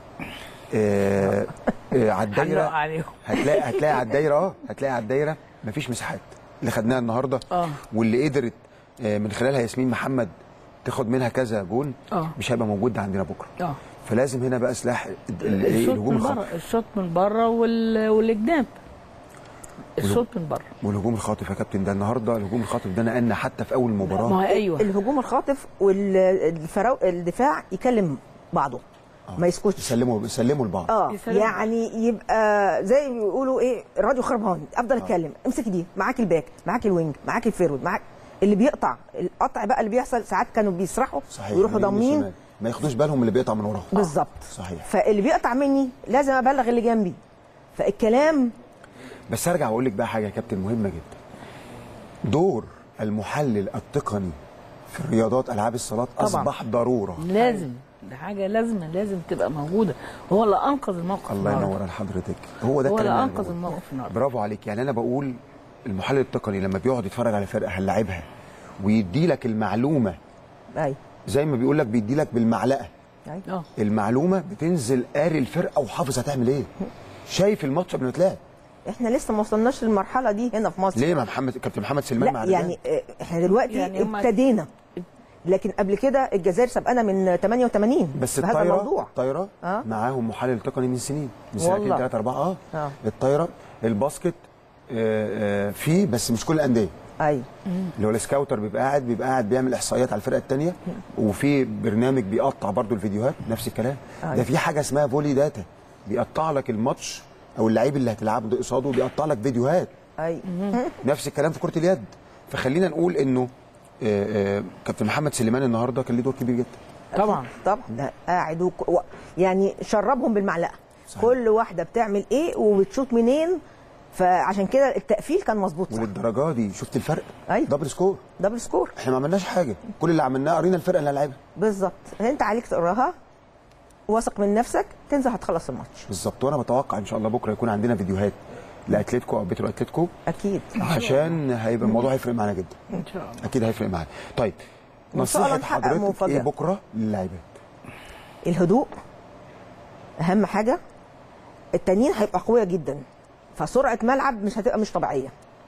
آه آه على هنقع الدايره عليهم هتلاقي هتلاقي على الدايره اه هتلاقي على الدايره مفيش مساحات اللي خدناها النهارده اه. واللي قدرت آه، من خلالها ياسمين محمد تاخد منها كذا جون اه. مش هيبقى موجود عندنا بكره اه فلازم هنا بقى سلاح ال- ال- إيه، الشوط الهجوم من بره الخاطف الشوط من بره وال... والجناب الشوط من بره والهجوم الخاطف يا كابتن ده النهارده الهجوم الخاطف ده نقلنا حتى في اول مباراه ما هي ايوه الهجوم الخاطف والدفاع يكلم بعضه ما يسكتش سلموا سلموا لبعض اه يسلم. يعني يبقى زي ما بيقولوا ايه الراديو خربان افضل اتكلم امسك دي معاك الباك معاك الوينج معاك الفيرود معاك اللي بيقطع القطع بقى اللي بيحصل ساعات كانوا بيسرحوا صحيح ويروحوا يمين ضامنين وشمال. ما ياخدوش بالهم من اللي بيقطع من وراهم بالظبط صحيح فاللي بيقطع مني لازم ابلغ اللي جنبي فالكلام بس ارجع واقول لك بقى حاجه يا كابتن مهمه جدا دور المحلل التقني في الرياضات العاب الصالات طبعاً. اصبح ضروره لازم ده حاجه لازمه لازم تبقى موجوده هو اللي انقذ الموقف الله النهاردة. ينور على حضرتك هو ده هو الكلام اللي اللي أنا انقذ بقوله. الموقف النهارده برافو عليك يعني انا بقول المحلل التقني لما بيقعد يتفرج على فرقه هنلاعبها ويدي لك المعلومه ايوه زي ما بيقول لك بيدي لك بالمعلقه ايوه اه المعلومه بتنزل قاري الفرقه وحافظ هتعمل ايه شايف الماتش قبل ما يتلعب احنا لسه ما وصلناش للمرحله دي هنا في مصر ليه مع محمد كابتن محمد سلمان مع لا يعني آه، احنا دلوقتي يعني يعني هم- ابتدينا لكن قبل كده الجزائر سبقنا من 88 بس في هذا الطايره الموضوع الطايره آه. معاهم محلل تقني من سنين من سنتين والله. ثلاثه اربعه اه, آه. الطايره الباسكت آه، آه، فيه بس مش كل الانديه ايوه اللي هو السكاوتر بيبقى قاعد بيبقى قاعد بيعمل احصائيات على الفرقه الثانيه وفي برنامج بيقطع برضو الفيديوهات نفس الكلام أيوة. ده في حاجه اسمها فولي داتا بيقطع لك الماتش او اللعيب اللي هتلعبه ده قصاده بيقطع لك فيديوهات ايوه نفس الكلام في كره اليد فخلينا نقول انه آه، آه، كابتن محمد سليمان النهارده كان ليه دور كبير جدا طبعا طبعا ده قاعد وك... و... يعني شربهم بالمعلقه صحيح. كل واحده بتعمل ايه وبتشوط منين فعشان كده التقفيل كان مظبوط صح وللدرجه دي شفت الفرق أيوة. دبل سكور دبل سكور احنا ما عملناش حاجه كل اللي عملناه قرينا الفرقه اللي هنلعبها بالظبط انت عليك تقراها واثق من نفسك تنزل هتخلص الماتش بالظبط وانا بتوقع ان شاء الله بكره يكون عندنا فيديوهات لاتلتيكو او بيترو اتلتيكو اكيد عشان هيبقى الموضوع هيفرق معانا جدا ان شاء الله اكيد هيفرق معانا طيب وإن شاء الله نصيحه نحقق حضرتك مفاجأة. ايه بكره للاعبات الهدوء اهم حاجه التانيين هيبقى قويه جدا فسرعه ملعب مش هتبقى مش طبيعيه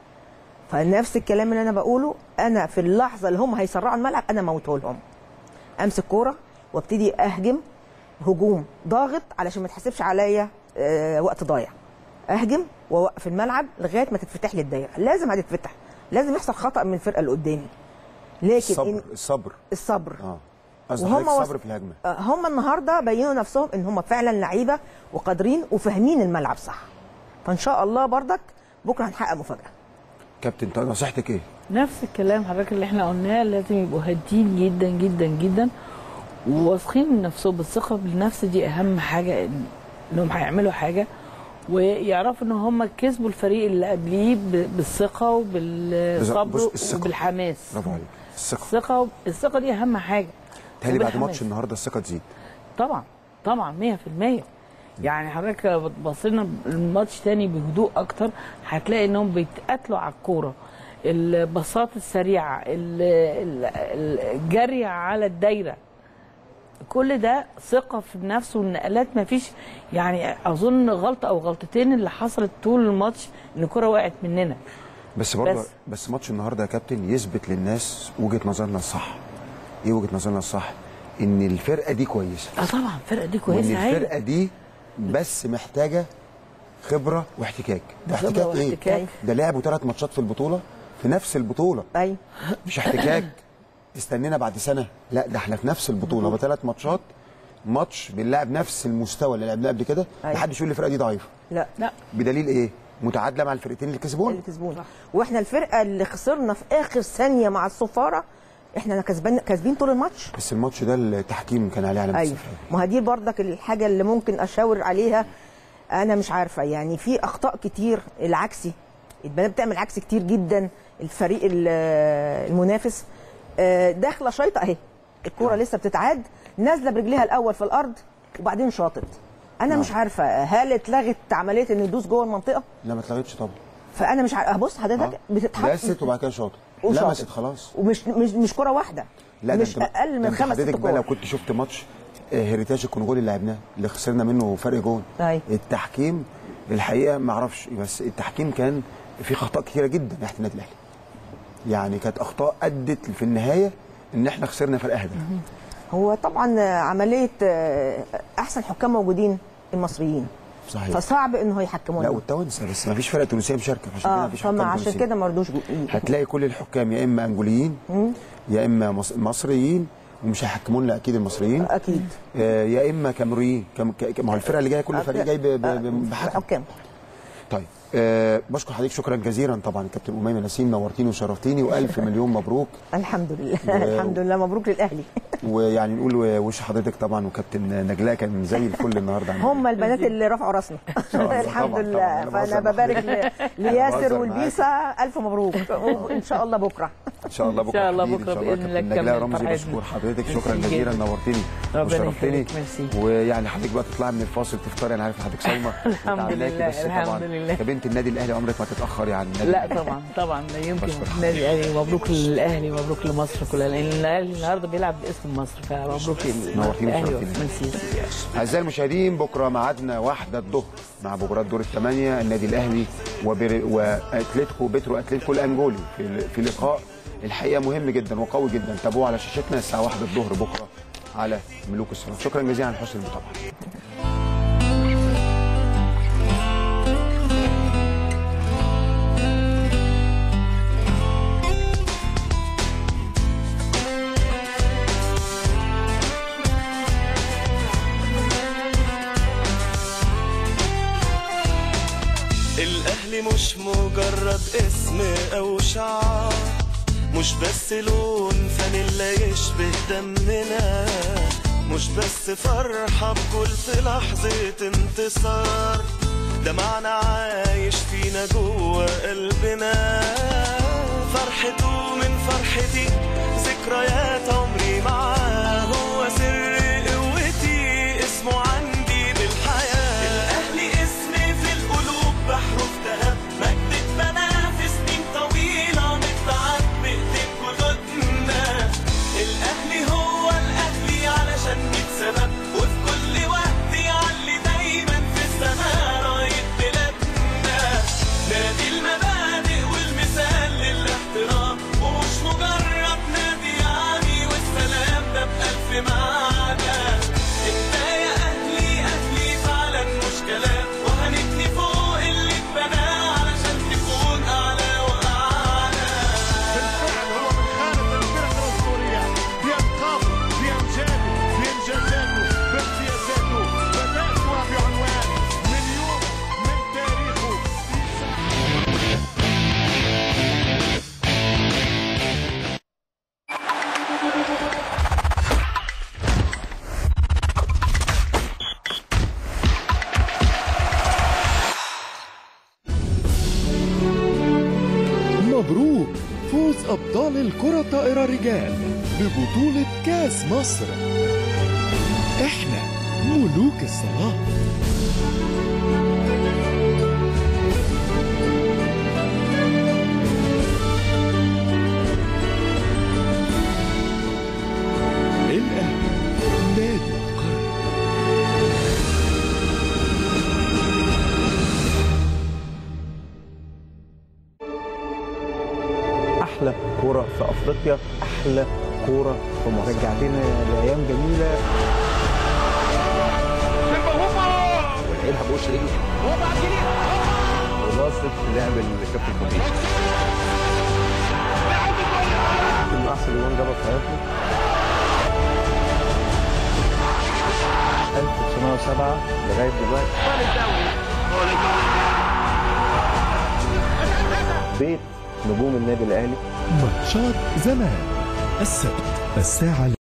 فنفس الكلام اللي انا بقوله انا في اللحظه اللي هم هيسرعوا الملعب انا موته لهم امسك كوره وابتدي اهجم هجوم ضاغط علشان ما تحسبش عليا آه، وقت ضايع اهجم واوقف الملعب لغايه ما تتفتح لي الدايره لازم هتتفتح لازم يحصل خطا من الفرقه اللي قدامي لكن الصبر إن الصبر الصبر اه قصدي وهم حضرتك وص- الصبر في الهجمه آه، هم النهارده بينوا نفسهم ان هم فعلا لعيبه وقادرين وفاهمين الملعب صح فان شاء الله بردك بكره هنحقق مفاجاه كابتن طيب نصيحتك ايه نفس الكلام حضرتك اللي احنا قلناه لازم يبقوا هادين جدا جدا جدا وواثقين من نفسهم بالثقه بالنفس دي اهم حاجه إن- انهم هيعملوا حاجه ويعرفوا ان هم كسبوا الفريق اللي قبليه ب- بالثقه بص، وبالصبر الثقة. وبالحماس برافو عليك الثقه الثقه الثقه دي اهم حاجه تهيألي بعد وبالحماس. ماتش النهارده الثقه تزيد طبعا طبعا 100% يعني حضرتك لو بصينا الماتش تاني بهدوء اكتر هتلاقي انهم بيتقاتلوا على الكوره البساط السريعه ال- ال- ال- الجري على الدايره كل ده ثقه في النفس والنقلات ما فيش يعني اظن غلطه او غلطتين اللي حصلت طول الماتش ان الكوره وقعت مننا بس برضه بس, بس. بس ماتش النهارده يا كابتن يثبت للناس وجهه نظرنا الصح ايه وجهه نظرنا الصح ان الفرقه دي كويسه اه طبعا الفرقه دي وان كويسه هايلة. الفرقه دي بس محتاجه خبره واحتكاك ده خبرة احتكاك ايه واحتكاك. ده لعبوا ثلاث ماتشات في البطوله في نفس البطوله ايوه مش احتكاك استنينا بعد سنه لا ده احنا في نفس البطوله بثلاث ماتشات ماتش بنلعب نفس المستوى اللي لعبناه قبل كده أيوة. محدش يقول لي الفرقه دي ضعيفه لا لا بدليل ايه متعادله مع الفرقتين اللي كسبونا اللي كسبونا واحنا الفرقه اللي خسرنا في اخر ثانيه مع الصفاره احنا كسبان كاسبين طول الماتش بس الماتش ده التحكيم كان عليه علامه ايوه استفهام ما هي دي برضك الحاجه اللي ممكن اشاور عليها انا مش عارفه يعني في اخطاء كتير العكسي البنات بتعمل عكس كتير جدا الفريق ال- المنافس آه، داخله شيطه اهي الكوره لسه بتتعاد نازله برجليها الاول في الارض وبعدين شاطت انا مش عارفه هل اتلغت عمليه ان يدوس جوه المنطقه لا ما اتلغتش طبعا فانا مش عارفه بص حضرتك بتتحط داست وبعد كده شاطر وشاطر. لمست خلاص ومش مش مش كره واحده لا ده مش انت- اقل ده من انت خمس ست حضرتك بقى لو كور كنت شفت ماتش آه، هيريتاج الكونغولي اللي لعبناه اللي خسرنا منه فرق جون أيوة. التحكيم الحقيقه ما اعرفش بس التحكيم كان في اخطاء كتيره جدا ناحيه النادي الاهلي يعني كانت اخطاء ادت في النهايه ان احنا خسرنا فرق اهداف هو طبعا عمليه آه، احسن حكام موجودين المصريين صحيح فصعب انه يحكمونا لا والتوانسه بس ما فيش فرقه تونسيه مشاركه عشان كده اه ما فيش فما حكام عشان تونسيين. كده ما رضوش جو- هتلاقي كل الحكام يا اما انجوليين يا اما مص- مصريين ومش هيحكموا لنا اكيد المصريين اكيد آه، يا اما كاميريين كام- ك- ما هو الفرقه اللي جايه كل فريق جاي ب- ب- ب- بحكم حكام طيب أه بشكر حضرتك شكرا جزيلا طبعا كابتن اميمه نسيم نورتيني وشرفتيني والف مليون مبروك الحمد لله الحمد لله مبروك للاهلي ويعني نقول وش حضرتك طبعا وكابتن نجلاء كان زي الفل النهارده عندنا. هم البنات اللي رفعوا راسنا الله، الحمد طبعاً، لله طبعاً. أنا فانا بهزر ببارك ل- بهزر لياسر معاك. والبيسا الف مبروك وان شاء الله بكره ان شاء الله بكره إن شاء الله حبيبي، بكرة ان شاء الله بإذن الله كابتن نجلاء نكمل رمزي فرحتنا. بشكر حضرتك شكرا ميرسي جزيلا جداً. نورتني ربنا وشرفتني يخليك، ميرسي. ويعني حضرتك بقى تطلعي من الفاصل تفطري انا عارف حضرتك صايمه الحمد وتعباناكي، لله، بس الحمد طبعاً لله. كبنت النادي الاهلي عمرك ما تتاخري عن النادي لا الأهلي. طبعا طبعا لا يمكن بشكر النادي الاهلي مبروك للاهلي مبروك لمصر كلها لان الاهلي النهارده بيلعب باسم مصر فمبروك نورتيني للاهلي وشرفتيني. ومنسي اعزائي المشاهدين بكره ميعادنا واحدة الظهر مع مباراه دور الثمانيه النادي الاهلي وبر... واتلتيكو بيترو اتلتيكو الانجولي في... في لقاء الحقيقه مهم جدا وقوي جدا تابعوه على شاشتنا الساعه واحدة الظهر بكره على ملوك السلام شكرا جزيلا على حسن المتابعه الأهلي مش مجرد اسم أو شعار مش بس لون فانيلا يشبه دمنا مش بس فرحة بكل في لحظة انتصار ده معنى عايش فينا جوه قلبنا فرحته من فرحتي ذكريات عمري معاه هو سر قوتي اسمه عندي بالحياة الأهلي اسمي في القلوب بحرف ذهب مجد اتبنى في سنين طويلة متعب بإيدين جدودنا الأهلي هو الأهلي علشان نتسبب وفي كل وقت يعلي دايما في السماء راية بلادنا نادي المبادئ والمثال للاحترام ومش مجرد نادي يعني والسلام ده بألف معنى انت يا أهلي أهلي فعلا مش كلام وهنبني فوق اللي اتبنى علشان تكون أعلى وأعلى بالفعل هو من خانة الفرق الأسطورية بألقابه بأمجاده بإنجازاته بامتيازاته بدأتها بعنوان مليون من تاريخه مبروك فوز أبطال الكرة الطائرة رجال ببطولة كاس مصر احنا ملوك الصلاة الأهلي نادي القرن احلى كوره في افريقيا احلى كوره في مصر رجعتنا لايام جميله سيمبا بوش رجلي وباصت لعب الكابتن كوبيش من احسن جوان جابها في حياته 1907 لغايه دلوقتي بيت نجوم النادي الاهلي ماتشات زمان السبت الساعة